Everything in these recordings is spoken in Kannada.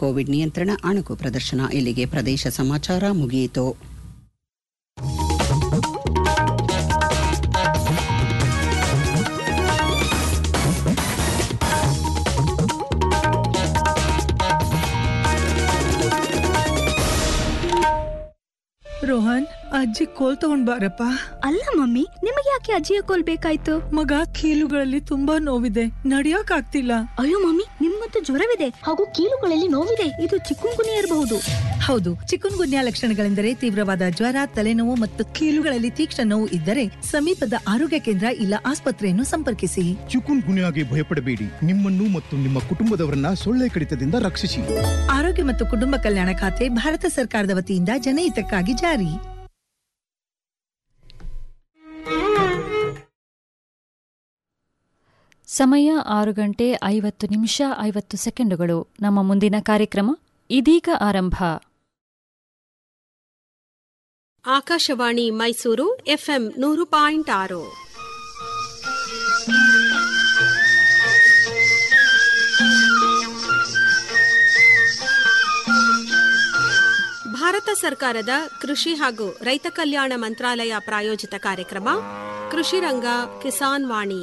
ಕೋವಿಡ್ ನಿಯಂತ್ರಣ ಅಣುಕು ಪ್ರದರ್ಶನ ಇಲ್ಲಿಗೆ ಪ್ರದೇಶ ಸಮಾಚಾರ ಮುಗಿಯಿತು ರೋಹನ್ ಅಜ್ಜಿ ಕೋಲ್ ತಗೊಂಡ್ ಬಾರಪ್ಪ ಅಲ್ಲ ಮಮ್ಮಿ ನಿಮಗೆ ಯಾಕೆ ಅಜ್ಜಿಯ ಕೋಲ್ ಬೇಕಾಯ್ತು ಮಗ ಕೀಲುಗಳಲ್ಲಿ ತುಂಬಾ ನೋವಿದೆ ನಡಿಯಕ್ ಆಗ್ತಿಲ್ಲ ಅಯ್ಯೋ ಮಮ್ಮಿ ನಿಮ್ಗಂತೂ ಜ್ವರವಿದೆ ಹಾಗೂ ಕೀಲುಗಳಲ್ಲಿ ನೋವಿದೆ ಇದು ಚಿಕ್ಕುಂಗುನಿ ಇರಬಹುದು ಹೌದು ಚಿಕುನ್ ಗುನ್ಯಾ ಲಕ್ಷಣಗಳೆಂದರೆ ತೀವ್ರವಾದ ಜ್ವರ ತಲೆನೋವು ಮತ್ತು ಕೀಲುಗಳಲ್ಲಿ ತೀಕ್ಷ್ಣ ನೋವು ಇದ್ದರೆ ಸಮೀಪದ ಆರೋಗ್ಯ ಕೇಂದ್ರ ಇಲ್ಲ ಆಸ್ಪತ್ರೆಯನ್ನು ಸಂಪರ್ಕಿಸಿ ಚಿಕುನ್ ಗುನ್ಯಾಗೆ ಭಯಪಡಬೇಡಿ ನಿಮ್ಮನ್ನು ಮತ್ತು ನಿಮ್ಮ ಕುಟುಂಬದವರನ್ನ ಸೊಳ್ಳೆ ಕಡಿತದಿಂದ ರಕ್ಷಿಸಿ ಆರೋಗ್ಯ ಮತ್ತು ಕುಟುಂಬ ಕಲ್ಯಾಣ ಖಾತೆ ಭಾರತ ಸರ್ಕಾರದ ವತಿಯಿಂದ ಜನಹಿತಕ್ಕಾಗಿ ಜಾರಿ ಸಮಯ ಆರು ಗಂಟೆ ಐವತ್ತು ನಿಮಿಷ ಐವತ್ತು ಸೆಕೆಂಡುಗಳು ನಮ್ಮ ಮುಂದಿನ ಕಾರ್ಯಕ್ರಮ ಇದೀಗ ಆರಂಭ ಆಕಾಶವಾಣಿ ಮೈಸೂರು ಎಫ್ಎಂ ನೂರು ಪಾಯಿಂಟ್ ಆರು ಭಾರತ ಸರ್ಕಾರದ ಕೃಷಿ ಹಾಗೂ ರೈತ ಕಲ್ಯಾಣ ಮಂತ್ರಾಲಯ ಪ್ರಾಯೋಜಿತ ಕಾರ್ಯಕ್ರಮ ಕೃಷಿ ರಂಗ ಕಿಸಾನ್ ವಾಣಿ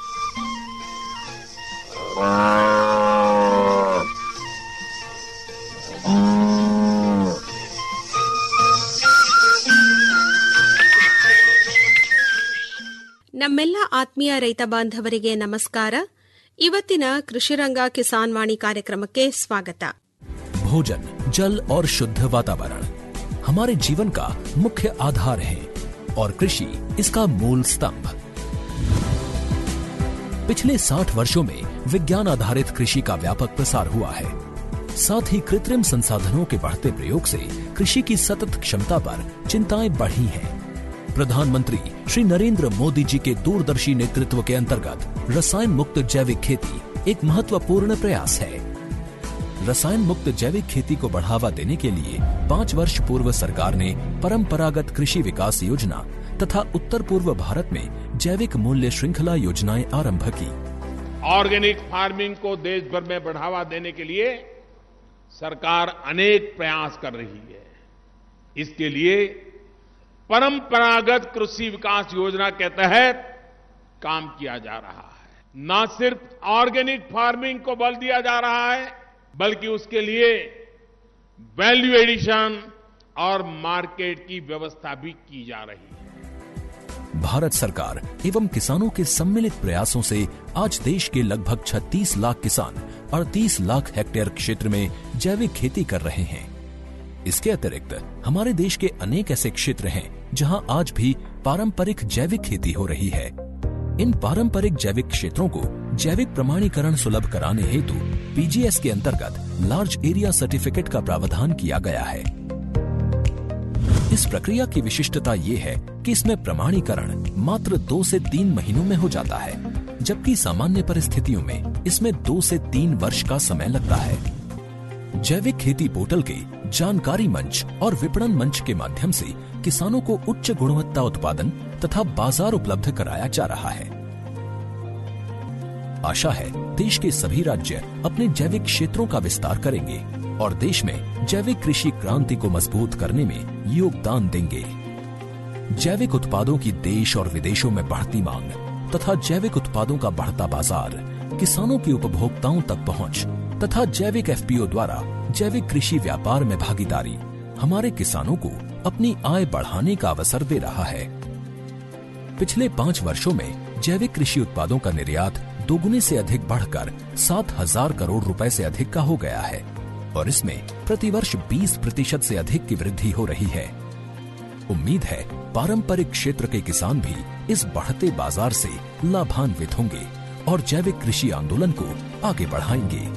ನಮ್ಮೆಲ್ಲ ಆತ್ಮೀಯ ರೈತ ಬಾಂಧವರಿಗೆ ನಮಸ್ಕಾರ ಇವತ್ತಿನ ಕೃಷಿರಂಗ ಕಿಸಾನ್ ವಾಣಿ ಕಾರ್ಯಕ್ರಮಕ್ಕೆ ಸ್ವಾಗತ भोजन जल और शुद्ध वातावरण हमारे जीवन का मुख्य आधार है और कृषि इसका मूल स्तंभ पिछले 60 वर्षों में विज्ञान आधारित कृषि का व्यापक प्रसार हुआ है साथ ही कृत्रिम संसाधनों के बढ़ते प्रयोग से कृषि की सतत क्षमता पर चिंताएं बढ़ी हैं प्रधानमंत्री श्री नरेंद्र मोदी जी के दूरदर्शी नेतृत्व के अंतर्गत रसायन मुक्त जैविक खेती एक महत्वपूर्ण प्रयास है रसायन मुक्त जैविक खेती को बढ़ावा देने के लिए पाँच वर्ष पूर्व सरकार ने परंपरागत कृषि विकास योजना तथा उत्तर पूर्व भारत में जैविक मूल्य श्रृंखला योजनाएं आरंभ की ऑर्गेनिक फार्मिंग को देश भर में बढ़ावा देने के लिए सरकार अनेक प्रयास कर रही है इसके लिए परंपरागत कृषि विकास योजना के तहत काम किया जा रहा है न सिर्फ ऑर्गेनिक फार्मिंग को बल दिया जा रहा है बल्कि उसके लिए वैल्यू एडिशन और मार्केट की व्यवस्था भी की जा रही है भारत सरकार एवं किसानों के सम्मिलित प्रयासों से आज देश के लगभग 36 लाख किसान 38 लाख हेक्टेयर क्षेत्र में जैविक खेती कर रहे हैं इसके अतिरिक्त हमारे देश के अनेक ऐसे क्षेत्र हैं जहां आज भी पारंपरिक जैविक खेती हो रही है इन पारंपरिक जैविक क्षेत्रों को जैविक प्रमाणीकरण सुलभ कराने हेतु पीजीएस के अंतर्गत लार्ज एरिया सर्टिफिकेट का प्रावधान किया गया है इस प्रक्रिया की विशिष्टता ये है कि इसमें प्रमाणीकरण मात्र दो से तीन महीनों में हो जाता है जबकि सामान्य परिस्थितियों में इसमें दो से तीन वर्ष का समय लगता है जैविक खेती पोर्टल के जानकारी मंच और विपणन मंच के माध्यम से किसानों को उच्च गुणवत्ता उत्पादन तथा बाजार उपलब्ध कराया जा रहा है आशा है देश के सभी राज्य अपने जैविक क्षेत्रों का विस्तार करेंगे और देश में जैविक कृषि क्रांति को मजबूत करने में योगदान देंगे जैविक उत्पादों की देश और विदेशों में बढ़ती मांग तथा जैविक उत्पादों का बढ़ता बाजार किसानों की उपभोक्ताओं तक पहुंच तथा जैविक एफपीओ द्वारा जैविक कृषि व्यापार में भागीदारी हमारे किसानों को अपनी आय बढ़ाने का अवसर दे रहा है पिछले पाँच वर्षों में जैविक कृषि उत्पादों का निर्यात दोगुने से अधिक बढ़कर सात हजार करोड़ रुपए से अधिक का हो गया है और इसमें प्रतिवर्ष 20 प्रतिशत से अधिक की वृद्धि हो रही है उम्मीद है पारंपरिक क्षेत्र के किसान भी इस बढ़ते बाजार से लाभान्वित होंगे और जैविक कृषि आंदोलन को आगे बढ़ाएंगे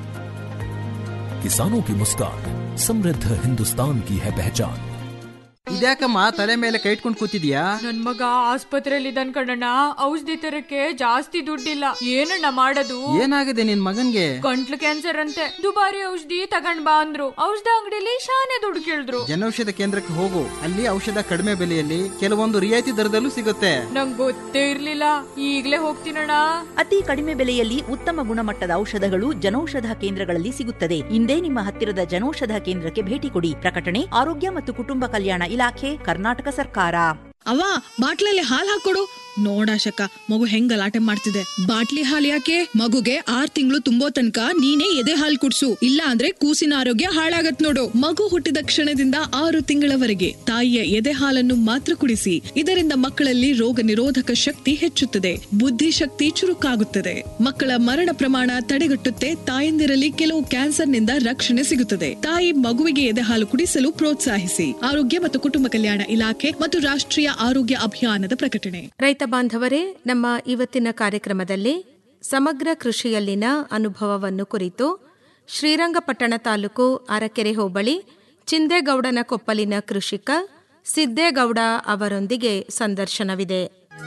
किसानों की मुस्कान समृद्ध हिंदुस्तान की है पहचान ಇದ್ಯಾಕಮ್ಮ ತಲೆ ಮೇಲೆ ಕೈ ಇಟ್ಕೊಂಡು ಕೂತಿದ್ಯಾ ನನ್ ಮಗ ಆಸ್ಪತ್ರೆಯಲ್ಲಿ ಇದ್ದಾನ್ ಕಣಣ್ಣ ಔಷಧಿ ತರಕ್ಕೆ ಜಾಸ್ತಿ ದುಡ್ಡಿಲ್ಲ ಏನಣ್ಣ ಮಾಡೋದು ಏನಾಗಿದೆ ನಿನ್ ಮಗನ್ಗೆ ಗಂಟ್ಲು ಕ್ಯಾನ್ಸರ್ ಅಂತೆ ದುಬಾರಿ ಔಷಧಿ ತಗೊಂಡ್ ಬಾ ಅಂದ್ರು ಔಷಧ ಅಂಗಡಿಲಿ ಶಾನೆ ದುಡ್ಡು ಕೇಳಿದ್ರು ಜನೌಷಧ ಕೇಂದ್ರಕ್ಕೆ ಹೋಗು ಅಲ್ಲಿ ಔಷಧ ಕಡಿಮೆ ಬೆಲೆಯಲ್ಲಿ ಕೆಲವೊಂದು ರಿಯಾಯಿತಿ ದರದಲ್ಲೂ ಸಿಗುತ್ತೆ ನಂಗ್ ಗೊತ್ತೇ ಇರ್ಲಿಲ್ಲ ಈಗ್ಲೇ ಹೋಗ್ತೀನಣ್ಣ ಅತಿ ಕಡಿಮೆ ಬೆಲೆಯಲ್ಲಿ ಉತ್ತಮ ಗುಣಮಟ್ಟದ ಔಷಧಗಳು ಜನೌಷಧ ಕೇಂದ್ರಗಳಲ್ಲಿ ಸಿಗುತ್ತದೆ ಇಂದೇ ನಿಮ್ಮ ಹತ್ತಿರದ ಜನೌಷಧ ಕೇಂದ್ರಕ್ಕೆ ಭೇಟಿ ಕೊಡಿ ಪ್ರಕಟಣೆ ಆರೋಗ್ಯ ಮತ್ತು ಕುಟುಂಬ ಕಲ್ಯಾಣ ಇಲಾಖೆ ಕರ್ನಾಟಕ ಸರ್ಕಾರ ಅವ್ವ ಬಾಟ್ಲಲ್ಲಿ ಹಾಲ್ ಹಾಕೊಡು ನೋಡಾಶಕ ಮಗು ಹೆಂಗ್ ಗಲಾಟೆ ಮಾಡ್ತಿದೆ ಬಾಟ್ಲಿ ಹಾಲ್ ಯಾಕೆ ಮಗುಗೆ ಆರ್ ತಿಂಗಳು ತುಂಬೋ ತನಕ ನೀನೇ ಎದೆ ಹಾಲ್ ಕುಡ್ಸು ಇಲ್ಲ ಅಂದ್ರೆ ಕೂಸಿನ ಆರೋಗ್ಯ ಹಾಳಾಗತ್ ನೋಡು ಮಗು ಹುಟ್ಟಿದ ಕ್ಷಣದಿಂದ ಆರು ತಿಂಗಳವರೆಗೆ ತಾಯಿಯ ಎದೆ ಹಾಲನ್ನು ಮಾತ್ರ ಕುಡಿಸಿ ಇದರಿಂದ ಮಕ್ಕಳಲ್ಲಿ ರೋಗ ನಿರೋಧಕ ಶಕ್ತಿ ಹೆಚ್ಚುತ್ತದೆ ಬುದ್ಧಿಶಕ್ತಿ ಚುರುಕಾಗುತ್ತದೆ ಮಕ್ಕಳ ಮರಣ ಪ್ರಮಾಣ ತಡೆಗಟ್ಟುತ್ತೆ ತಾಯಂದಿರಲ್ಲಿ ಕೆಲವು ಕ್ಯಾನ್ಸರ್ನಿಂದ ರಕ್ಷಣೆ ಸಿಗುತ್ತದೆ ತಾಯಿ ಮಗುವಿಗೆ ಎದೆ ಹಾಲು ಕುಡಿಸಲು ಪ್ರೋತ್ಸಾಹಿಸಿ ಆರೋಗ್ಯ ಮತ್ತು ಕುಟುಂಬ ಕಲ್ಯಾಣ ಇಲಾಖೆ ಮತ್ತು ರಾಷ್ಟ್ರೀಯ ಆರೋಗ್ಯ ಅಭಿಯಾನದ ಪ್ರಕಟಣೆ ರೈತ ಬಾಂಧವರೇ ನಮ್ಮ ಇವತ್ತಿನ ಕಾರ್ಯಕ್ರಮದಲ್ಲಿ ಸಮಗ್ರ ಕೃಷಿಯಲ್ಲಿನ ಅನುಭವವನ್ನು ಕುರಿತು ಶ್ರೀರಂಗಪಟ್ಟಣ ತಾಲೂಕು ಅರಕೆರೆ ಹೋಬಳಿ ಚಿಂದೇಗೌಡನ ಕೊಪ್ಪಲಿನ ಕೃಷಿಕ ಸಿದ್ದೇಗೌಡ ಅವರೊಂದಿಗೆ ಸಂದರ್ಶನವಿದೆ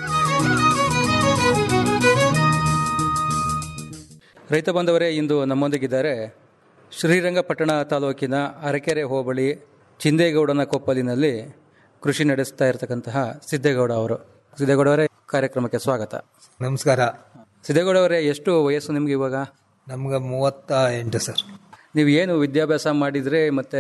ರೈತ ಬಾಂಧವರೇ ಇಂದು ನಮ್ಮೊಂದಿಗಿದ್ದಾರೆ ಶ್ರೀರಂಗಪಟ್ಟಣ ತಾಲೂಕಿನ ಅರಕೆರೆ ಹೋಬಳಿ ಚಿಂದೇಗೌಡನ ಕೊಪ್ಪಲಿನಲ್ಲಿ ಕೃಷಿ ನಡೆಸ್ತಾ ಇರತಕ್ಕಂತಹ ಸಿದ್ದೇಗೌಡ ಅವರು ಸಿದ್ದೇಗೌಡ ಅವರೇ ಕಾರ್ಯಕ್ರಮಕ್ಕೆ ಸ್ವಾಗತ ನಮಸ್ಕಾರ ಸಿದ್ದೇಗೌಡ ಅವರೇ ಎಷ್ಟು ವಯಸ್ಸು ನಿಮ್ಗೆ ಇವಾಗ ನಮ್ಗೆ ಮೂವತ್ತ ಎಂಟು ಸರ್ ನೀವು ಏನು ವಿದ್ಯಾಭ್ಯಾಸ ಮಾಡಿದ್ರೆ ಮತ್ತೆ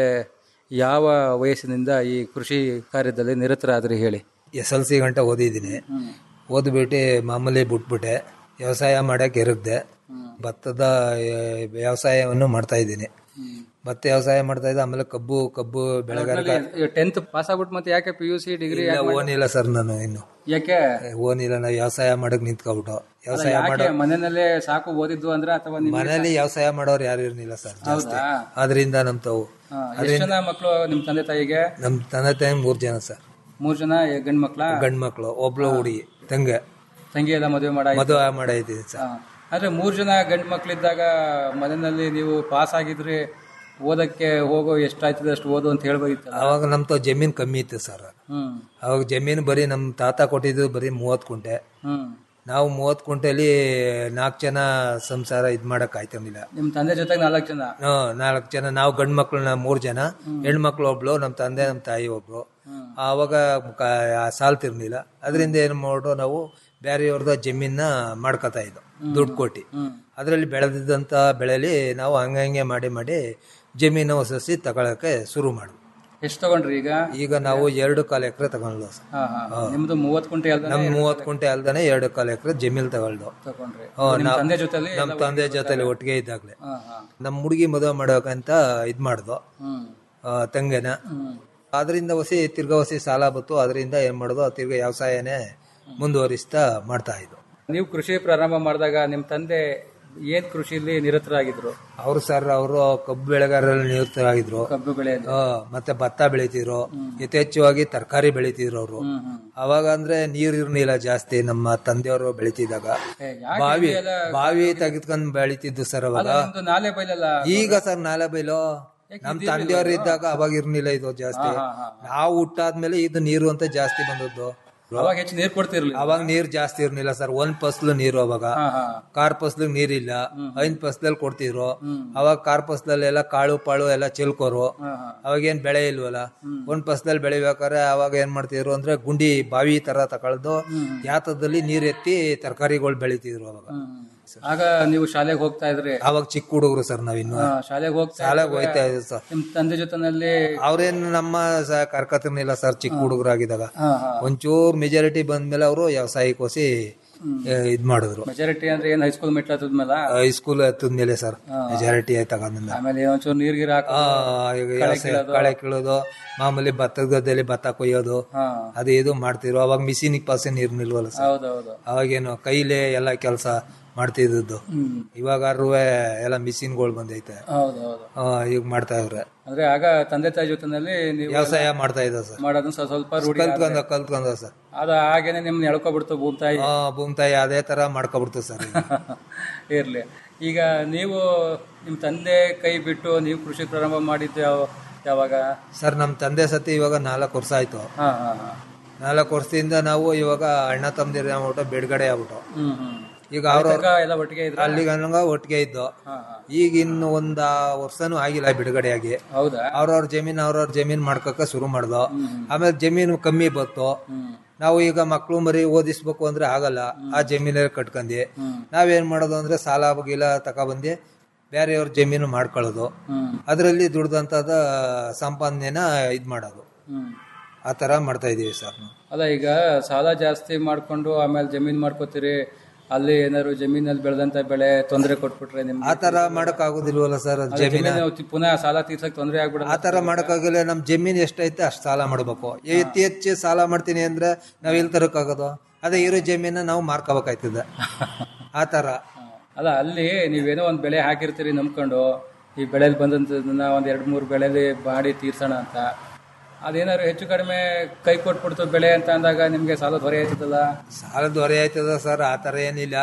ಯಾವ ವಯಸ್ಸಿನಿಂದ ಈ ಕೃಷಿ ಕಾರ್ಯದಲ್ಲಿ ನಿರತರಾದ್ರಿ ಹೇಳಿ ಎಸ್ ಎಲ್ ಸಿ ಗಂಟೆ ಓದಿದ್ದೀನಿ ಓದ್ಬಿಟ್ಟು ಮಾಮೂಲಿ ಬಿಟ್ಬಿಟ್ಟೆ ವ್ಯವಸಾಯ ಮಾಡಕ್ಕೆ ಇರುತ್ತೆ ಭತ್ತದ ಆ, ವ್ಯವಸಾಯವನ್ನು ಮಾಡ್ತಾ ಇದ್ದೀನಿ ಭತ್ತ ವ್ಯವಸಾಯ ಮಾಡ್ತಾ ಇದ್ದೆ ಆಮೇಲೆ ಕಬ್ಬು ಕಬ್ಬು ಬೆಳೆಗಾರಿಕೆ ಟೆಂತ್ ಪಾಸ್ ಆಗ್ಬಿಟ್ಟು ಮತ್ತೆ ಯಾಕೆ ಪಿ ಯು ಸಿ ಡಿಗ್ರಿ ಇಲ್ಲ, ಓನಿಲ್ಲ ಸರ್ ನಾನು ಇನ್ನು ಯಾಕೆ ಓನಿಲ್ಲ ನಾವು ವ್ಯವಸಾಯ ಮಾಡಕ್ ನಿಂತ್ಕೊಬಿಟ್ಟು ವ್ಯವಸಾಯ ಯಾಕೆ ಮಾಡೋ ಮನೆಯಲ್ಲೇ ಸಾಕು ಓದಿದ್ದು ಅಂದ್ರೆ ಅಥವಾ ನಿಮ್ಗೆ ಮನೇಲಿ ವ್ಯವಸಾಯ ಮಾಡೋರು ಯಾರು ಇರ್ಲಿಲ್ಲ ಸರ್ ಜಾಸ್ತಿ ಹೌದಾ? ಅದರಿಂದ ನಮ್ ತಾವು ಹಾ, ಎಷ್ಟು ಜನ ಮಕ್ಕಳು ನಿಮ್ ತಂದೆ ತಾಯಿಗೆ ನಮ್ ತಂದೆ ತಾಯಿ ಮೂರ್ ಜನ ಸರ್ ಮೂರ್ ಜನ ಗಂಡ್ ಮಕ್ಳ ಗಂಡ್ ಮಕ್ಳು ಒಬ್ಳು ಹುಡುಗಿ ತಂಗೆ ತಂಗಿ ಎಲ್ಲ ಮದುವೆ ಮಾಡ ಮದುವೆ ಮಾಡೈತಿ ಸರ್ ಆದ್ರೆ ಮೂರ್ ಜನ ಗಂಡ್ ಮಕ್ಳಿದ್ದಾಗ ಮನೆಯಲ್ಲಿ ನೀವು ಪಾಸ್ ಆಗಿದ್ರೆ ಓದಕ್ಕೆ ಹೋಗೋ ಎಷ್ಟಾಯ್ತದೆ ಅಷ್ಟು ಓದು ಅಂತ ಹೇಳ್ಬೋದಿತ್ತಲ್ಲ ಅವಾಗ ನಮ್ ತಾವ್ ಜಮೀನ್ ಕಮ್ಮಿ ಇತ್ತು ಸರ್ ಹ್ಮ್ ಅವಾಗ ಜಮೀನು ಬರೀ ನಮ್ ತಾತ ಕೊಟ್ಟಿದ್ದು ಬರೀ ಮೂವತ್ ಕುಂಟೆ ಹ್ಮ್ ನಾವು ಮೂವತ್ ಕುಂಟೆಲಿ ನಾಲ್ಕು ಜನ ಸಂಸಾರ ಇದ್ ಮಾಡಕ್ ಆಯ್ತಿರ್ಲಿಲ್ಲ ನಿಮ್ ತಂದೆ ಜೊತೆಗೆ ನಾಲ್ಕು ಜನ ನಾಲ್ಕು ಜನ ನಾವು ಗಂಡ್ ಮಕ್ಳು ಮೂರ್ ಜನ ಹೆಣ್ಮಕ್ಳು ಒಬ್ಳು ನಮ್ ತಂದೆ ನಮ್ ತಾಯಿ ಒಬ್ಳು ಆವಾಗ ಕ- ಸಾಲ್ತಿರ್ಲಿಲ್ಲ ಅದರಿಂದ ಏನ್ ಮಾಡೋ ನಾವು ಬೇರೆಯವ್ರದ ಜಮೀನ ಮಾಡ್ಕೊತಾ ಇದ್ದೋ ದುಡ್ಡು ಕೊಟ್ಟು ಅದರಲ್ಲಿ ಬೆಳೆದಿದ್ದಂತ ಬೆಳೆಲಿ ನಾವು ಹಂಗಂಗೆ ಮಾಡಿ ಮಾಡಿ ಜಮೀನು ಹೊಸಸಿ ತಗೊಳಕ್ಕೆ ಶುರು ಮಾಡಿದ್ವಿ ಎಷ್ಟು ತಗೊಂಡ್ರಿ ಈಗ ಈಗ ನಾವು ಎರಡು ಕಾಲು ಎಕರೆ ತಗೊಂಡ್ಲು ಸರ್ ಹಾ ಹಾ ನಿಮ್ದು ಮೂವತ್ ಕುಂಟೆ ಅಲ್ದ ನಮ್ ಮೂವತ್ ಕುಂಟೆ ಅಲ್ದಾನೆ ಎರಡು ಕಾಲು ಎಕರೆ ಜಮೀನ್ ತಗೊಳ್ದು ತಗೊಂಡ್ರಿ ಹಾ, ನಿಮ್ ನಾವ್- ತಂದೆ ಜೊತೆಲಿ ನಮ್ ತಂದೆ ಜೊತೆಲಿ ಒಟ್ಟಿಗೆ ಇದ್ದಾಗ್ಲೆ ಹಾ ಹಾ ನಮ್ ಹುಡುಗಿ ಮದುವೆ ಮಾಡೋಕಂತ ಇದ್ ಮಾಡ್ದು ಹ್ಮ್ ಆ, ತಂಗೆನ ಅದರಿಂದ ಹೊಸಿ ತಿರ್ಗಾ ಹೊಸಿ ಸಾಲ ಬತ್ತು ಅದರಿಂದ ಏನ್ ಮಾಡೋದು ತಿರ್ಗಾ ವ್ಯವಸಾಯನೇ ಮುಂದುವರಿಸ್ತಾ ಮಾಡ್ತಾ ಇದ್ದು ನೀವು ಕೃಷಿ ಪ್ರಾರಂಭ ಮಾಡಿದಾಗ ನಿಮ್ ತಂದೆ ಏನ್ ಕೃಷಿಲಿ ನಿರತರಾಗಿದ್ರು ಅವ್ರು ಸರ್ ಅವರು ಕಬ್ಬು ಬೆಳೆಗಾರರಲ್ಲಿ ನಿರತರಾಗಿದ್ರು ಕಬ್ಬು ಬೆಳೆಯಲ್ಲಿ ಆ, ಮತ್ತೆ ಭತ್ತ ಬೆಳಿತಿದ್ರು ಯಥೇಚ್ಛವಾಗಿ ತರಕಾರಿ ಬೆಳಿತಿದ್ರು ಅವರು ಅವಾಗ ಅಂದ್ರೆ ನೀರ್ ಇರ್ಲಿಲ್ಲ ಜಾಸ್ತಿ ನಮ್ಮ ತಂದೆಯವರು ಬೆಳಿತಿದ್ದಾಗ ಯಾಕೆ ಬಾವಿ ಎಲ್ಲ ಬಾವಿ ತೆಗೆದ್ಕೊಂಡ್ ಬೆಳಿತಿದ್ದು ಸರ್ ಅವಾಗ ಅಲ್ಲ, ನಿಮ್ದು ನಾಲೆ ಬೈಲಲ್ಲ ಈಗ ಸರ್ ನಾಲೆ ಬೈಲು ನಮ್ ತಂದೆಯವರು ಇದ್ದಾಗ ಅವಾಗ ಇರ್ಲಿಲ್ಲ ಇದು ಜಾಸ್ತಿ ಹಾ, ಹಾ, ನಾವು ಹುಟ್ಟಾದ್ಮೇಲೆ ಇದು ನೀರು ಅಂತ ಜಾಸ್ತಿ ಬಂದದ್ದು ಅವಾಗ ಹೆಚ್ಚು ನೀರ್ ಕೊಡ್ತಿರ್ಲಿಲ್ಲ ಅವಾಗ ನೀರ್ ಜಾಸ್ತಿ ಇರ್ಲಿಲ್ಲ ಸರ್ ಒಂದ್ ಫಸ್ಲು ನೀರು ಅವಾಗ ಹಾ ಹಾ ಕಾರ್ ಫಸ್ಲಿಗ್ ನೀರಿಲ್ಲ ಐನ್ ಫಸ್ಲಲ್ಲಿ ಕೊಡ್ತಿದ್ರು ಅವಾಗ ಕಾರ್ ಫಸ್ಲಲ್ಲೆಲ್ಲ ಕಾಳು ಪಾಳು ಎಲ್ಲ ಚೆಲ್ಕೋರು ಅವಾಗ ಏನ್ ಬೆಳೆ ಇಲ್ವಲ್ಲ ಒಂದ್ ಫಸ್ಲಲ್ಲಿ ಬೆಳಿಬೇಕಾದ್ರೆ ಅವಾಗ ಏನ್ ಮಾಡ್ತಿದ್ರು ಅಂದ್ರೆ ಗುಂಡಿ ಬಾವಿ ತರ ತಗೊಳ್ದು ಯಾತದಲ್ಲಿ ನೀರ್ ಎತ್ತಿ ತರಕಾರಿಗಳು ಬೆಳಿತಿದ್ರು ಅವಾಗ ಆಗ ನೀವು ಶಾಲೆಗೆ ಹೋಗ್ತಾ ಇದ್ರಿ ಅವಾಗ ಚಿಕ್ಕ ಹುಡುಗರು ಸರ್ ನಾವಿನ್ನು ಹಾ, ಶಾಲೆಗೆ ಹೋಗ್ತಾ ಶಾಲೆಗೆ ಇದ್ದಾಗ ಹೋಯ್ತಾ ಇದ್ವಿ ಸರ್ ನಿಮ್ ತಂದೆ ಜೊತೆನಲ್ಲಿ ಅವ್ರೇನ್ ನಮ್ಮ ಸ- ಕರ್ಕತಿರ್ನಿಲ್ಲ ಸರ್ ಚಿಕ್ಕ ಹುಡುಗರಾಗಿದ್ದಾಗ ಹಾ ಹಾ ಒಂಚೂರ್ ಮೆಜಾರಿಟಿ ಬಂದ್ಮೇಲೆ ಅವರು ವ್ಯವಸಾಯಕ್ಕೋಸಿ ಇದ್ ಮಾಡಿದ್ರು ಮೆಜಾರಿಟಿ ಅಂದ್ರೆ ಏನ್ ಹೈಸ್ಕೂಲ್ ಮೆಟ್ಲ ಹತ್ತದ್ಮೇಲ ಹೈಸ್ಕೂಲ್ ಹತ್ತದ್ಮೇಲೆ ಸರ್ ಮೆಜಾರಿಟಿ ತಗೊಂಡ್ಮೇಲೆ ಆಮೇಲೆ ಒಂಚೂರು ನೀರ್ ಗೀರ್ ಹಾಕಿ ಆ, ಈಗ ವ್ಯವಸಾಯ ಕಳೆ ಕೀಳೋದು ಮಾಮೂಲಿ ಭತ್ತದ ಗದ್ದೆಲಿ ಭತ್ತ ಕೊಯ್ಯೋದು ಹಾ ಅದು ಇದು ಮಾಡ್ತಿದ್ರು ಅವಾಗ ಮಿಷಿನಿಗೆ ಪಾಸೆ ನೀರು ನಿಲ್ವಲ್ಲ ಸರ್ ಹೌದೌದು ಅವಾಗೇನು ಕೈಲೇ ಎಲ್ಲ ಕೆಲಸ ಮಾಡ್ತಿದ್ದು ಹ್ಮ್ ಇವಾಗಾರು ಎಲ್ಲ ಮಿಷಿನ್ಗಳು ಬಂದೈತೆ ಹೌದೌದು ಆ, ಈಗ ಮಾಡ್ತಾ ಇವ್ರೆ ಅಂದ್ರೆ ಆಗ ತಂದೆ ತಾಯಿ ಜೊತೆನಲ್ಲಿ ನೀವು ವ್ಯವಸಾಯ ಮಾಡ್ತಾ ಇದ್ದ ಸರ್ ಮಾಡೋದನ್ನ ಸ್ವಲ್ಪ ಸ್ವಲ್ಪ ರೂಢಿ ಕಲ್ತ್ಕೊಂಡ ಕಲ್ತ್ಕೊಂಡ ಸರ್ ಅದ ಹಾಗೇನೆ ನಿಮ್ನ ಎಳ್ಕೊಬಿಡ್ತು ಭೂಮಿ ತಾಯಿ ಆ ಭೂಮಿತಾಯಿ ಅದೇ ತರ ಮಾಡ್ಕೊಬಿಡ್ತು ಸರ್ ಈಗ. ಇರ್ಲಿ ಈಗ ನೀವು ನಿಮ್ ತಂದೆ ಕೈ ಬಿಟ್ಟು ನೀವು ಕೃಷಿ ಪ್ರಾರಂಭ ಮಾಡಿದ್ದು ಯಾವ- ಯಾವಾಗ ಸರ್ ನಮ್ಮ ತಂದೆ ಸತಿ ಇವಾಗ ನಾಲ್ಕು ವರ್ಷ ಆಯ್ತು ಹಾ ಹಾ ಹಾ ನಾಲ್ಕು ವರ್ಷದಿಂದ ನಾವು ಇವಾಗ ಅಣ್ಣ ತಮ್ಮದಿರ ಆಗ್ಬಿಟ್ಟು ಬಿಡುಗಡೆ ಆಗ್ಬಿಟ್ಟು ಹ್ಮ್ ಹ್ಮ್ ಈಗ ಅವ್ರ ತನಕ ಎಲ್ಲ ಒಟ್ಟಿಗೆ ಇದ್ರ ಅಲ್ಲಿಗೆ ಅನ್ನಂಗ ಒಟ್ಟಿಗೆ ಇದ್ದು ಹಾ ಹಾ ಈಗ ಇನ್ನು ಒಂದ್ ವರ್ಷನೂ ಆಗಿಲ್ಲ ಬಿಡುಗಡೆಯಾಗಿ ಹೌದಾ ಅವ್ರವ್ರ ಜಮೀನ್ ಅವ್ರವ್ರ ಜಮೀನ್ ಮಾಡ್ಕೊಕ ಶುರು ಮಾಡ್ದು ಆಮೇಲೆ ಜಮೀನು ಕಮ್ಮಿ ಬತ್ತು ನಾವು ಈಗ ಮಕ್ಳು ಮರಿ ಓದಿಸ್ಬೇಕು ಅಂದ್ರೆ ಆಗಲ್ಲ ಆ ಜಮೀನಲ್ಲಿ ಕಟ್ಕೊಂಡಿ ನಾವೇನ್ ಮಾಡೋದು ಅಂದ್ರೆ ಸಾಲ ಗೀಲ ತಗೊಬಂದು ಬೇರೆಯವ್ರ ಜಮೀನು ಮಾಡ್ಕೊಳ್ಳೋದು ಹ್ಮ್ ಅದರಲ್ಲಿ ದುಡ್ದಂತದ ಸಂಪಾದನೆನ ಇದ್ ಮಾಡೋದು ಹ್ಮ್ ಆ ತರ ಮಾಡ್ತಾ ಇದೀವಿ ಸರ್ ನಾವು ಅಲ್ಲ ಈಗ ಸಾಲ ಜಾಸ್ತಿ ಮಾಡ್ಕೊಂಡು ಆಮೇಲೆ ಜಮೀನ್ ಮಾಡ್ಕೋತೀರಿ ಅಲ್ಲಿ ಏನಾದ್ರು ಜಮೀನಲ್ಲಿ ಬೆಳೆದಂತ ಬೆಳೆ ತೊಂದರೆ ಕೊಟ್ಬಿಟ್ರೆ ನಿಮ್ಗೆ ಆ ತರ ಮಾಡಕ್ ಆಗುದಿಲ್ವಲ್ಲ ಸರ್ ಅಲ್ಲ, ಜಮೀನ ಜಮೀನು ಪುನಃ ಸಾಲ ತೀರ್ಸಕ್ ತೊಂದರೆ ಆಗ್ಬಿಡಲ್ಲ ಆ ತರ ಮಾಡಕ್ಕಾಗಲ್ಲ ನಮ್ ಜಮೀನ್ ಎಷ್ಟೈತೆ ಅಷ್ಟು ಸಾಲ ಮಾಡ್ಬೇಕು ಎತ್ತಿ ಹೆಚ್ಚು ಸಾಲ ಮಾಡ್ತೀನಿ ಅಂದ್ರೆ ನಾವ್ ಎಲ್ಲಿ ತರಕ್ಕಾಗೋದು ಅದೇ ಇರೋ ಜಮೀನ ನಾವು ಮಾರ್ಕೋಬೇಕಾಯ್ತದೆ ಆ ತರ ಅಲ್ಲ ಅಲ್ಲಿ ನೀವೇನೋ ಒಂದ್ ಬೆಳೆ ಹಾಕಿರ್ತೀರಿ ನಂಬ್ಕೊಂಡು ಈ ಬೆಳೆಲಿ ಬಂದಂತದನ್ನ ಒಂದ್ ಎರಡ್ ಮೂರ್ ಬೆಳೆಲಿ ಮಾಡಿ ತೀರ್ಸೋಣ ಅಂತ ಅದೇನಾದ್ರು ಹೆಚ್ಚು ಕಡಿಮೆ ಕೈ ಕೊಟ್ಬಿಡ್ತು ಬೆಳೆ ಅಂತ ಅಂದಾಗ ನಿಮ್ಗೆ ಸಾಲ ಹೊರೆ ಆಯ್ತದಲ್ಲ ಸಾಲದ ಹೊರೆ ಆಯ್ತದ ಸರ್ ಆ ತರ ಏನಿಲ್ಲ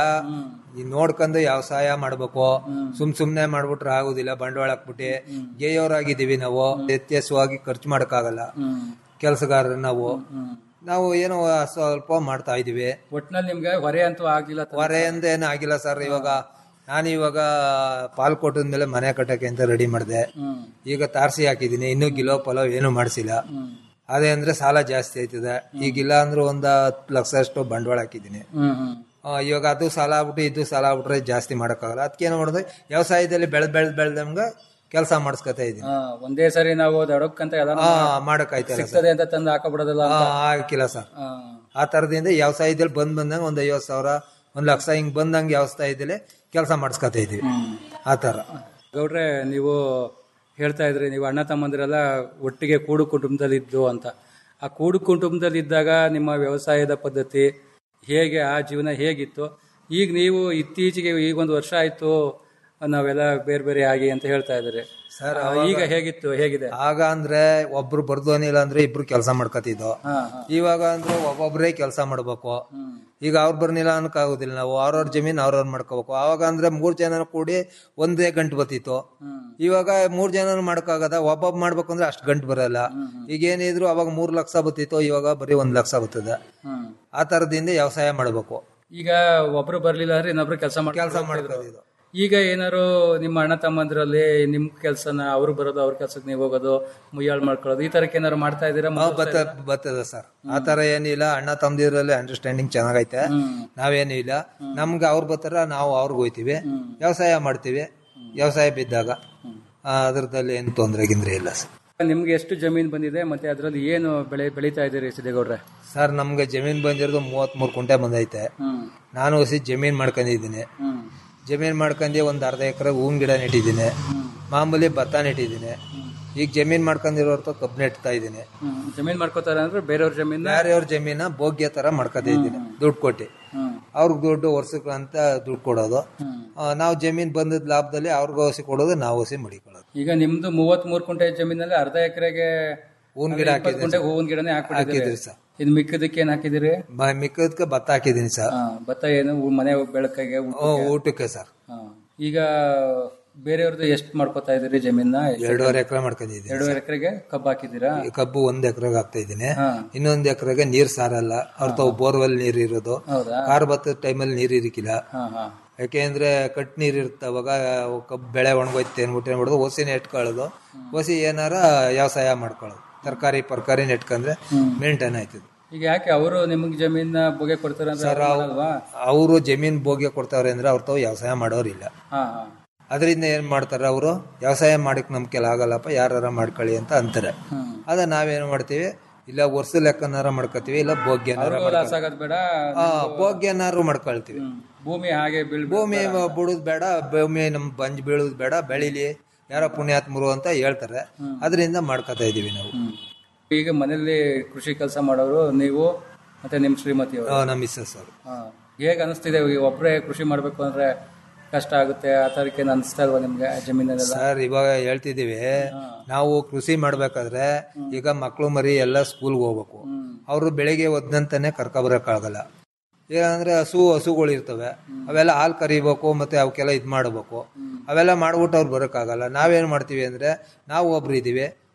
ಈ ನೋಡ್ಕೊಂಡು ವ್ಯವಸಾಯ ಮಾಡ್ಬೇಕು ಸುಮ್ ಸುಮ್ನೆ ಮಾಡ್ಬಿಟ್ರೆ ಆಗುದಿಲ್ಲ ಬಂಡವಾಳ ಹಾಕ್ಬಿಟ್ಟು ಗೇಯವ್ರಾಗಿದ್ದೀವಿ ನಾವು ವ್ಯತ್ಯಾಸವಾಗಿ ಖರ್ಚು ಮಾಡಕ್ಕಾಗಲ್ಲ ಕೆಲಸಗಾರರು ನಾವು ನಾವು ಏನೋ ಸ್ವಲ್ಪ ಮಾಡ್ತಾ ಇದೀವಿ ಒಟ್ನಲ್ಲಿ ನಿಮ್ಗೆ ಹೊರೆ ಅಂತೂ ಆಗಿಲ್ಲ ತಾನೆ? ಹೊರೆ ಅಂತ ಏನು ಆಗಿಲ್ಲ ಸರ್ ಇವಾಗ ನಾನು ಇವಾಗ ಪಾಲ್ ಕೊಟ್ಟದ ಮೇಲೆ ಮನೆ ಕಟ್ಟಕ್ಕೆ ಅಂತ ರೆಡಿ ಮಾಡಿದೆ ಹ್ಮ್ ಈಗ ತಾರಸಿ ಹಾಕಿದೀನಿ ಇನ್ನೂ ಗಿಲೋ ಪಲಾವ್ ಏನು ಮಾಡಿಸಿಲ್ಲ ಅದೇ ಅಂದ್ರೆ ಸಾಲ ಜಾಸ್ತಿ ಆಯ್ತದೆ ಈಗಿಲ್ಲ ಅಂದ್ರೆ ಒಂದ್ ಹತ್ತು ಲಕ್ಷ ಅಷ್ಟು ಬಂಡವಾಳ ಹಾಕಿದೀನಿ ಹ್ಮ್ ಹ್ಮ್ ಆ, ಇವಾಗ ಅದು ಸಾಲ ಆಗ್ಬಿಟ್ಟು ಇದು ಸಾಲ ಆಗ್ಬಿಟ್ರೆ ಜಾಸ್ತಿ ಮಾಡಕ್ಕಾಗಲ್ಲ ಅದಕ್ಕೆ ಏನು ಮಾಡೋದು ವ್ಯವಸಾಯದಲ್ಲಿ ಬೆಳೆದ್ ಬೆಳೆದ್ ಬೆಳ್ದಂಗ ಕೆಲಸ ಮಾಡಿಸ್ಕೊತಾ ಇದೀನಿ ಹಾ, ಒಂದೇ ಸರಿ ನಾವು ದಡಕ್ಕಂತ ಎಲ್ಲ ಹಾ ಮಾಡಕ್ಕಾಯ್ತಲ್ಲ ಸರ್ ಸಿಗ್ತದೆ ಅಂತ ತಂದು ಹಾಕಬಿಡೋದಲ್ಲ ಆ, ಅಂತ. ಹಾಕಿಲ್ಲ ಸರ್ ಹಾ. ಆ ತರದಿಂದ ವ್ಯವಸಾಯದಲ್ಲಿ ಬಂದ್ ಬಂದಂಗ ಒಂದ್ ಐವತ್ ಸಾವಿರ ಒಂದ್ ಲಕ್ಷ ಹಿಂಗ್ ಬಂದಂಗ ವ್ಯವಸಾಯದಲ್ಲಿ ಕೆಲಸ ಮಾಡಿಸ್ಕೊತಾ ಇದೀವಿ ಆ ತರ ಗೌಡ್ರೆ ನೀವು ಹೇಳ್ತಾ ಇದ್ರಿ ನೀವು ಅಣ್ಣ ತಮ್ಮಂದಿರೆಲ್ಲ ಒಟ್ಟಿಗೆ ಕೂಡು ಕುಟುಂಬದಲ್ಲಿ ಇದ್ದು ಅಂತ ಆ ಕೂಡು ಕುಟುಂಬದಲ್ಲಿ ಇದ್ದಾಗ ನಿಮ್ಮ ವ್ಯವಸಾಯದ ಪದ್ಧತಿ ಹೇಗೆ ಆ ಜೀವನ ಹೇಗಿತ್ತು ಈಗ ನೀವು ಇತ್ತೀಚೆಗೆ ಈಗ ಒಂದು ವರ್ಷ ಆಯ್ತು ನಾವೆಲ್ಲ ಬೇರೆ ಬೇರೆ ಆಗಿ ಅಂತ ಹೇಳ್ತಾ ಇದ್ದಾರೆ ಸರ್ ಆ, ಈಗ ಹೇಗಿತ್ತು ಹೇಗಿದೆ ಆಗ ಅಂದ್ರೆ ಒಬ್ರು ಬರ್ದೋನಿಲ್ಲ ಅಂದ್ರೆ ಇಬ್ರು ಕೆಲಸ ಮಾಡ್ಕೊತಿದ್ದೋ ಹಾ, ಹಾ. ಇವಾಗ ಅಂದ್ರೆ ಒಬ್ಬೊಬ್ರೇ ಕೆಲಸ ಮಾಡ್ಬೇಕು ಈಗ ಅವ್ರು ಬರ್ನಿಲ್ಲ ಆಗುದಿಲ್ಲ ನಾವು ಅವ್ರವ್ರ ಜಮೀನ್ ಅವ್ರವ್ರ ಮಾಡ್ಕೋಬೇಕು ಅವಾಗ ಅಂದ್ರೆ ಮೂರ್ ಜನ ಕೂಡಿ ಒಂದೇ ಗಂಟು ಬತ್ತಿತ್ತು ಇವಾಗ ಮೂರ್ ಜನ ಮಾಡ್ಕಾಗದ ಒಬ್ಬೊಬ್ಬ ಮಾಡ್ಬೇಕು ಅಂದ್ರೆ ಅಷ್ಟು ಗಂಟು ಬರಲ್ಲ ಈಗ ಏನಿದ್ರು ಅವಾಗ ಮೂರ್ ಲಕ್ಷ ಬತ್ತಿತ್ತು ಇವಾಗ ಬರೀ ಒಂದ್ ಲಕ್ಷ ಬರ್ತದೆ ಹ್ಮ್. ಆ ತರದಿಂದ ವ್ಯವಸಾಯ ಮಾಡ್ಬೇಕು ಈಗ ಒಬ್ರು ಬರ್ಲಿಲ್ಲ ಅಂದ್ರೆ ಇನ್ನೊಬ್ರು ಕೆಲಸ ಮಾಡಿ ಕೆಲಸ ಮಾಡ್ಕೋದಿದ್ದು ಈಗ ಏನಾರು ನಿಮ್ಮ ಅಣ್ಣ ತಮ್ಮಂದ್ರಲ್ಲಿ ನಿಮ್ ಕೆಲ್ಸನ ಅವ್ರು ಬರೋದು ಅವ್ರ ಕೆಲ್ಸಕ್ಕೆ ನೀವು ಹೋಗೋದು ಮುಯ್ಯಾಳ್ ಮಾಡ್ಕೊಳ್ಳೋದು ಈ ತರಕ್ಕೆ ಏನಾರು ಮಾಡ್ತಾ ಇದ್ದೀರಾ ಬತ್ತ ಬರ್ತದೆ ಸರ್ ಆ ತರ ಏನಿಲ್ಲ ಅಣ್ಣ ತಮ್ಮದಿರಲ್ಲಿ ಅಂಡರ್ಸ್ಟ್ಯಾಂಡಿಂಗ್ ಚೆನ್ನಾಗೈತೆ ನಾವೇನು ಇಲ್ಲ ನಮ್ಗೆ ಅವ್ರು ಬರ್ತಾರ ನಾವು ಅವ್ರಿಗೆ ಹೋಯ್ತಿವಿ ವ್ಯವಸಾಯ ಮಾಡ್ತೀವಿ ವ್ಯವಸಾಯ ಬಿದ್ದಾಗ ಆ, ಅದ್ರದಲ್ಲಿ ಏನು ತೊಂದರೆ ಗಿಂದ್ರೆ ಇಲ್ಲ ಸರ್ ನಿಮ್ಗೆ ಎಷ್ಟು ಜಮೀನ್ ಬಂದಿದೆ ಮತ್ತೆ ಅದ್ರಲ್ಲಿ ಏನು ಬೆಳೆ ಬೆಳೀತಾ ಇದ್ದೀರಿ ಸಿದ್ದೇಗೌಡ್ರೆ ಸರ್ ನಮ್ಗೆ ಜಮೀನ್ ಬಂದಿರೋದು ಮೂವತ್ತ್ ಮೂರು ಕುಂಟೆ ಬಂದೈತೆ ಹ್ಮ್ ನಾನು ಹೊಸಿ ಜಮೀನ್ ಮಾಡ್ಕೊಂಡಿದ್ದೀನಿ ಹ್ಮ್ ಜಮೀನ್ ಮಾಡ್ಕೊಂಡು ಒಂದ್ ಅರ್ಧ ಎಕರೆ ಹೂವಿನ ಗಿಡ ನೆಟ್ಟಿದ್ದೀನಿ ಮಾಮೂಲಿ ಭತ್ತ ನೆಟ್ಟಿದ್ದೀನಿ ಈಗ ಜಮೀನ್ ಮಾಡ್ಕೊಂಡಿರೋರ್ತು ಕಬ್ಬು ನೆಟ್ತಾ ಇದ್ದೀನಿ ಹ್ಮ್ ಜಮೀನ್ ಮಾಡ್ಕೋತಾರೆ ಅಂದ್ರೆ ಬೇರೆಯವ್ರ ಜಮೀನ್ ಬೇರೆಯವ್ರ ಜಮೀನ ಭೋಗ್ಯ ತರ ಮಾಡ್ಕೊತಾ ಇದ್ದೀನಿ ದುಡ್ಡು ಕೊಟ್ಟು ಹ್ಮ್ ಅವ್ರಿಗೆ ದುಡ್ಡು ವರ್ಷಕ್ಕೆ ಅಂತ ದುಡ್ಡು ಕೊಡೋದು ಆ, ನಾವು ಜಮೀನ್ ಬಂದದ ಲಾಭದಲ್ಲಿ ಅವ್ರಿಗೆ ಔಸಿ ಕೊಡೋದು ನಾವು ಔಸಿ ಮಡಿಕೊಳ್ಳೋದು ಈಗ ನಿಮ್ದು ಮೂವತ್ ಮೂರ್ ಕುಂಟೆ ಜಮೀನಲ್ಲಿ ಅರ್ಧ ಎಕರೆಗೆ ಹೂವಿನ ಗಿಡ ಹಾಕಿದ್ದೀನಿ ಕುಂಟೆ ಹೂವಿನ ಗಿಡನೇ ಹಾಕ್ಬಿಟ್ಟಿದ್ದೀರಿ ಹಾಕಿದ್ದೀರಿ ಸರ್ ಇನ್ ಮಿಕ್ಕದಕ್ಕೆ ಏನ್ ಹಾಕಿದಿರಿ ಬ- ಮಿಕ್ಕದಕ್ಕೆ ಭತ್ತ ಹಾಕಿದ್ದೀನಿ ಸರ್ ಭತ್ತ ಏನು ಉ- ಮನೆ ಬೆಳಕಿಗೆ ಊಟಕ್ಕೆ? ಹ್ಮ್, ಊಟಕ್ಕೆ ಸರ್ ಹಾ. ಈಗ ಬೇರೆಯವ್ರದ್ದು ಎಷ್ಟು ಮಾಡ್ಕೋತಾ ಇದೀರಿ ಜಮೀನ ಎರಡೂವರೆ ಎಕರೆ ಮಾಡ್ಕೊಂಡಿದ್ದೀನಿ ಎರಡೂವರೆ ಎಕರೆಗೆ ಕಬ್ಬು ಹಾಕಿದ್ದೀರಾ ಈ ಕಬ್ಬು ಒಂದ್ ಎಕರೆಗೆ ಹಾಕ್ತಾ ಇದ್ದೀನಿ ಹಾ. ಇನ್ನೊಂದ್ ಎಕರೆಗೆ ನೀರ್ ಸಾರಲ್ಲ ಅವ್ರ ತಾವು ಬೋರ್ವೆಲ್ ನೀರ್ ಇರೋದು ಹೌದಾ ಕಾರ್ ಭತ್ತದ ಟೈಮಲ್ಲಿ ನೀರ್ ಇರಿಕಿಲ್ಲ ಹಾ ಹಾ ಯಾಕೆಂದ್ರೆ ಕಟ್ ನೀರ್ ಇರುತ್ತೆ ಅವಾಗ ಕಬ್ಬು ಬೆಳೆ ಒಣಗೋಯ್ತು ಅನ್ಬಿಟ್ಟು ಏನ್ಬಿಡೋದು ಹೊಸಿನ ನೆಟ್ಕೊಳ್ಳೋದು ಹೊಸಿ ಏನಾರ ವ್ಯವಸಾಯ ಮಾಡ್ಕೊಳ್ಳೋದು ತರಕಾರಿ ಪರ್ಕಾರಿ ನೆಟ್ಕೊಂಡ್ರೆ ಮೇಂಟೈನ್ ಆಯ್ತದೆ ಈಗ ಯಾಕೆ ಅವರು ನಿಮ್ಗೆ ಜಮೀನ ಬಗೆ ಕೊಡ್ತಾರೆ ಅಂತ ಸರ್ ಅಲ್ವಾ ಅವರು ಜಮೀನ್ ಭೋಗ್ಯ ಕೊಡ್ತಾವ್ರೆ ಅಂದ್ರೆ ಅವ್ರ ತಾವು ವ್ಯವಸಾಯ ಮಾಡೋರಿಲ್ಲ ಹಾ ಹಾ ಅದರಿಂದ ಏನ್ ಮಾಡ್ತಾರೆ ಅವರು ವ್ಯವಸಾಯ ಮಾಡಕ್ ನಮ್ ಕೆಲ ಆಗಲ್ಲಪ್ಪ ಯಾರ ಮಾಡ್ಕೊಳ್ಳಿ ಅಂತ ಅಂತಾರೆ ಹ್ಮ್. ಅದ ನಾವೇನ್ ಮಾಡ್ತೀವಿ ಇಲ್ಲ ವರ್ಷ ಲೆಕ್ಕನಾರ ಮಾಡ್ಕೋತೀವಿ ಇಲ್ಲ ಭೋಗ್ಯನಾರ ಅವ್ರಿಗೂ ಲಾಸ್ ಆಗೋದ್ ಬೇಡ ಆ, ಭೋಗ್ಯನಾರು ಮಾಡ್ಕೊಳ್ತೀವಿ ಭೂಮಿ ಹಾಗೆ ಬೀಳ್ ಭೂಮಿ ಬಿಡುದ್ ಬೇಡ ಭೂಮಿ ನಮ್ ಬಂಜ್ ಬೀಳುದ್ ಬೇಡ ಬೆಳಿಲಿ ಯಾರೋ ಪುಣ್ಯಾತ್ಮರು ಅಂತ ಹೇಳ್ತಾರೆ ಅದರಿಂದ ಮಾಡ್ಕೊತಾ ಇದೀವಿ ನಾವು ಈಗ ಮನೆಯಲ್ಲಿ ಕೃಷಿ ಕೆಲಸ ಮಾಡೋರು ನೀವು ಮತ್ತೆ ನಿಮ್ ಶ್ರೀಮತಿ ಅವರು ಆ, ನಮ್ಮ ಮಿಸ್ಸಸ್ ಅವರು ಹೇಗ್ ಅನಿಸ್ತಿದೆ ಈಗ ಒಬ್ರೇ ಕೃಷಿ ಮಾಡ್ಬೇಕು ಅಂದ್ರೆ ಕಷ್ಟ ಆಗುತ್ತೆ ಆ ತರಕ್ಕೆ ಅನಿಸ್ತಾ ಇಲ್ವಾ ನಿಮ್ಗೆ ಜಮೀನಲ್ಲೆಲ್ಲ ಸರ್ ಇವಾಗ ಹೇಳ್ತಿದೀವಿ ನಾವು ಕೃಷಿ ಮಾಡ್ಬೇಕಾದ್ರೆ ಈಗ ಮಕ್ಳು ಮರಿ ಎಲ್ಲ ಸ್ಕೂಲ್ಗೆ ಹೋಗ್ಬೇಕು ಅವರು ಬೆಳಿಗ್ಗೆ ಒದ್ದಂತಾನೆ ಕರ್ಕೊಬರಕ್ಕಾಗಲ್ಲ ಏನಂದ್ರೆ ಹಸು ಹಸುಗಳು ಇರ್ತವೆ ಅವೆಲ್ಲ ಹಾಲು ಕರಿಬೇಕು ಮತ್ತೆ ಅವಕ್ಕೆಲ್ಲ ಇದ್ ಮಾಡ್ಬೇಕು ಅವೆಲ್ಲ ಮಾಡ್ಬಿಟ್ಟು ಅವ್ರು ಬರೋಕ್ಕಾಗಲ್ಲ ನಾವೇನ್ ಮಾಡ್ತೀವಿ ಅಂದ್ರೆ ನಾವು ಒಬ್ರು ಇದೀವಿ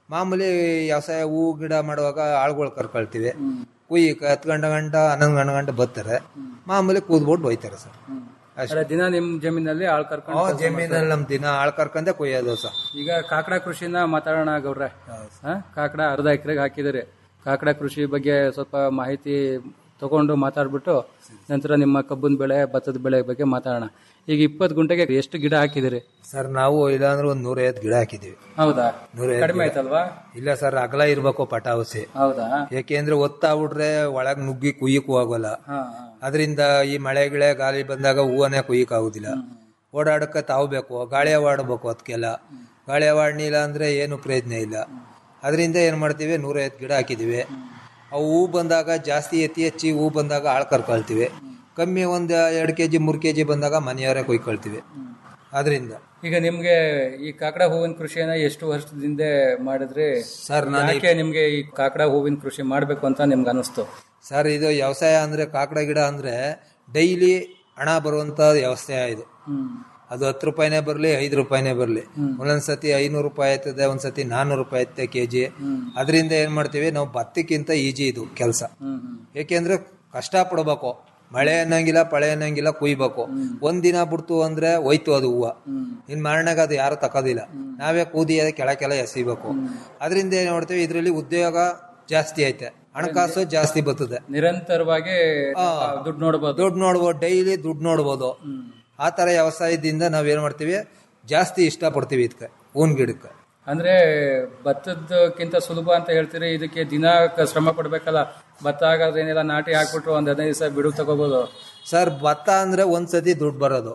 ಮಾಮೂಲಿ ವ್ಯವಸಾಯ ಹೂ ಗಿಡ ಮಾಡುವಾಗ ಆಳುಗಳು ಕರ್ಕೊಳ್ತೀವಿ ಕುಯ್ಯಕ್ಕೆ ಹತ್ತು ಗಂಟೆ ಗಂಟ ಹನ್ನೊಂದು ಗಂಟೆ ಗಂಟೆ ಬರ್ತಾರೆ ಮಾಮೂಲಿ ಕೂದ್ಬಿಟ್ಟು ಹೋಯ್ತಾರೆ ಸರ್ ಅಲ್ಲ, ದಿನ ನಿಮ್ ಜಮೀನಲ್ಲಿ ಆಳ್ ಕರ್ಕೊಂಡು ಕೆಲ್ಸ ಜಮೀನಲ್ಲಿ ನಮ್ ದಿನ ಆಳ್ ಕರ್ಕೊಂಡೆ ಕುಯ್ಯೋದು ಸರ್ ಈಗ ಕಾಕಡ ಕೃಷಿನ ಮಾತಾಡೋಣ ಗೌಡ್ರೆ ಆ, ಕಾಕಡ ಅರ್ಧ ಎಕರೆಗೆ ಹಾಕಿದಿರಿ ಕಾಕಡ ಕೃಷಿ ಬಗ್ಗೆ ಸ್ವಲ್ಪ ಮಾಹಿತಿ ತಗೊಂಡು ಮಾತಾಡ್ಬಿಟ್ಟು ನಂತರ ನಿಮ್ಮ ಕಬ್ಬಿನ ಬೆಳೆ ಭತ್ತದ ಬೆಳೆ ಬಗ್ಗೆ ಮಾತಾಡೋಣ ಈಗ ಇಪ್ಪತ್ತು ಗುಂಟೆಗೆ ಎಷ್ಟು ಗಿಡ ಹಾಕಿದಿರಿ ಸರ್ ನಾವು ಇಲ್ಲಾಂದ್ರೆ ಒಂದ್ ನೂರೈವತ್ತು ಗಿಡ ಹಾಕಿದೀವಿ ಹೌದಾ ನೂರೈವತ್ತು ಕಡಿಮೆ ಗಿಡ. ಆಯ್ತಲ್ವಾ ಇಲ್ಲ ಸರ್ ಅಗಲ ಇರ್ಬೇಕು ಪಟ ಔಸಿ ಹೌದಾ ಯಾಕೆಂದ್ರೆ ಒತ್ತಾಗ್ಬಿಟ್ರೆ ಒಳಗ್ ನುಗ್ಗಿ ಕುಯ್ಯಕ್ಕೂ ಆಗೋಲ್ಲ ಹಾ ಅದರಿಂದ ಈ ಮಳೆ ಗಿಳೆ ಗಾಳಿ ಬಂದಾಗ ಹೂವನೇ ಕುಯ್ಯಕ್ ಆಗುದಿಲ್ಲ ಓಡಾಡಕ್ಕೆ ತಾವು ಬೇಕು ಗಾಳಿ ಆಡಬೇಕು ಅದಕ್ಕೆಲ್ಲ ಗಾಳಿ ಆಡ್ನಿಲ್ಲ ಅಂದ್ರೆ ಏನು ಪ್ರಯೋಜನ ಇಲ್ಲ ಅದರಿಂದ ಏನ್ ಮಾಡ್ತೀವಿ ನೂರೈವತ್ತು ಗಿಡ ಹಾಕಿದೀವಿ ಅವು ಹೂ ಬಂದಾಗ ಜಾಸ್ತಿ ಎತ್ತಿ ಹೆಚ್ಚಿ ಹೂ ಬಂದಾಗ ಆಳ್ ಕರ್ಕೊಳ್ತೀವಿ ಕಮ್ಮಿ ಒಂದ್ ಎರಡ್ ಕೆಜಿ ಮೂರ್ ಕೆಜಿ ಬಂದಾಗ ಮನೆಯವರೇ ಕೊಯ್ಕೊಳ್ತೀವಿ ಅದರಿಂದ ಈಗ ನಿಮ್ಗೆ ಈ ಕಾಕಡ ಹೂವಿನ ಕೃಷಿಯನ್ನ ಎಷ್ಟು ವರ್ಷದಿಂದ ಮಾಡಿದ್ರಿ ಸರ್, ನಾನು ಯಾಕೆ ನಿಮ್ಗೆ ಈ ಕಾಕಡ ಹೂವಿನ ಕೃಷಿ ಮಾಡ್ಬೇಕು ಅಂತ ನಿಮ್ಗೆ ಅನಿಸ್ತು ಸರ್ ಇದು ವ್ಯವಸಾಯ ಅಂದ್ರೆ ಕಾಕಡ ಗಿಡ ಅಂದ್ರೆ ಡೈಲಿ ಹಣ ಬರುವಂತ ವ್ಯವಸಾಯ ಇದು ಅದು ಹತ್ತು ರೂಪಾಯಿನೇ ಬರಲಿ ಐದು ರೂಪಾಯಿನೇ ಬರಲಿ ಒಂದೊಂದ್ಸತಿ ಐನೂರು ರೂಪಾಯಿ ಆಯ್ತದೆ ಒಂದ್ಸತಿ ನಾನ್ನೂರು ರೂಪಾಯಿ ಆಯ್ತದೆ ಕೆಜಿ ಅದರಿಂದ ಏನ್ ಮಾಡ್ತೀವಿ ನಾವು ಭತ್ತಕ್ಕಿಂತ ಈಜಿ ಇದು ಕೆಲಸ ಏಕೆಂದ್ರೆ ಕಷ್ಟ ಪಡ್ಬೇಕು ಮಳೆ ಅನ್ನಂಗಿಲ್ಲ ಪಳೆ ಅನ್ನಂಗಿಲ್ಲ ಕುಯ್ಬೇಕು ಒಂದ್ ದಿನ ಬಿಡ್ತು ಅಂದ್ರೆ ಹೋಯ್ತು ಅದು ಹೂವ ಇನ್ ಮಾರನಾಗ ಅದು ಯಾರು ತಕೋದಿಲ್ಲ ನಾವೇ ಕೂದಿ ಅದೇ ಕೆಳಕೆಲ್ಲ ಎಸಿಬೇಕು ಅದರಿಂದ ಏನ್ ಮಾಡ್ತೀವಿ ಇದ್ರಲ್ಲಿ ಉದ್ಯೋಗ ಜಾಸ್ತಿ ಐತೆ ಹಣಕಾಸು ಜಾಸ್ತಿ ಬರ್ತದೆ ನಿರಂತರವಾಗಿ ದುಡ್ಡು ನೋಡ್ಬೋದು ದುಡ್ಡು ನೋಡ್ಬೋದು ಡೈಲಿ ದುಡ್ಡು ನೋಡ್ಬೋದು ಆ ತರ ವ್ಯವಸಾಯದಿಂದ ನಾವೇನ್ ಮಾಡ್ತೀವಿ ಜಾಸ್ತಿ ಇಷ್ಟ ಪಡ್ತೀವಿ ಇದಕ್ಕೆ ಹೂನ್ ಗಿಡಕ್ಕೆ ಅಂದ್ರೆ ಭತ್ತದಕ್ಕಿಂತ ಸುಲಭ ಅಂತ ಹೇಳ್ತೀರಿ ಇದಕ್ಕೆ ದಿನ ಕ- ಶ್ರಮ ಪಡ್ಬೇಕಲ್ಲ ಭತ್ತ ಆಗಾದ್ರೆ ಏನಿಲ್ಲ ನಾಟಿ ಹಾಕ್ಬಿಟ್ರು ಒಂದ್ ಹದಿನೈದು ದಿವಸ ಬಿಡು ತಗೋಬಹುದು ಸರ್ ಭತ್ತ ಅಂದ್ರೆ ಒಂದ್ಸತಿ ದುಡ್ಡು ಬರೋದು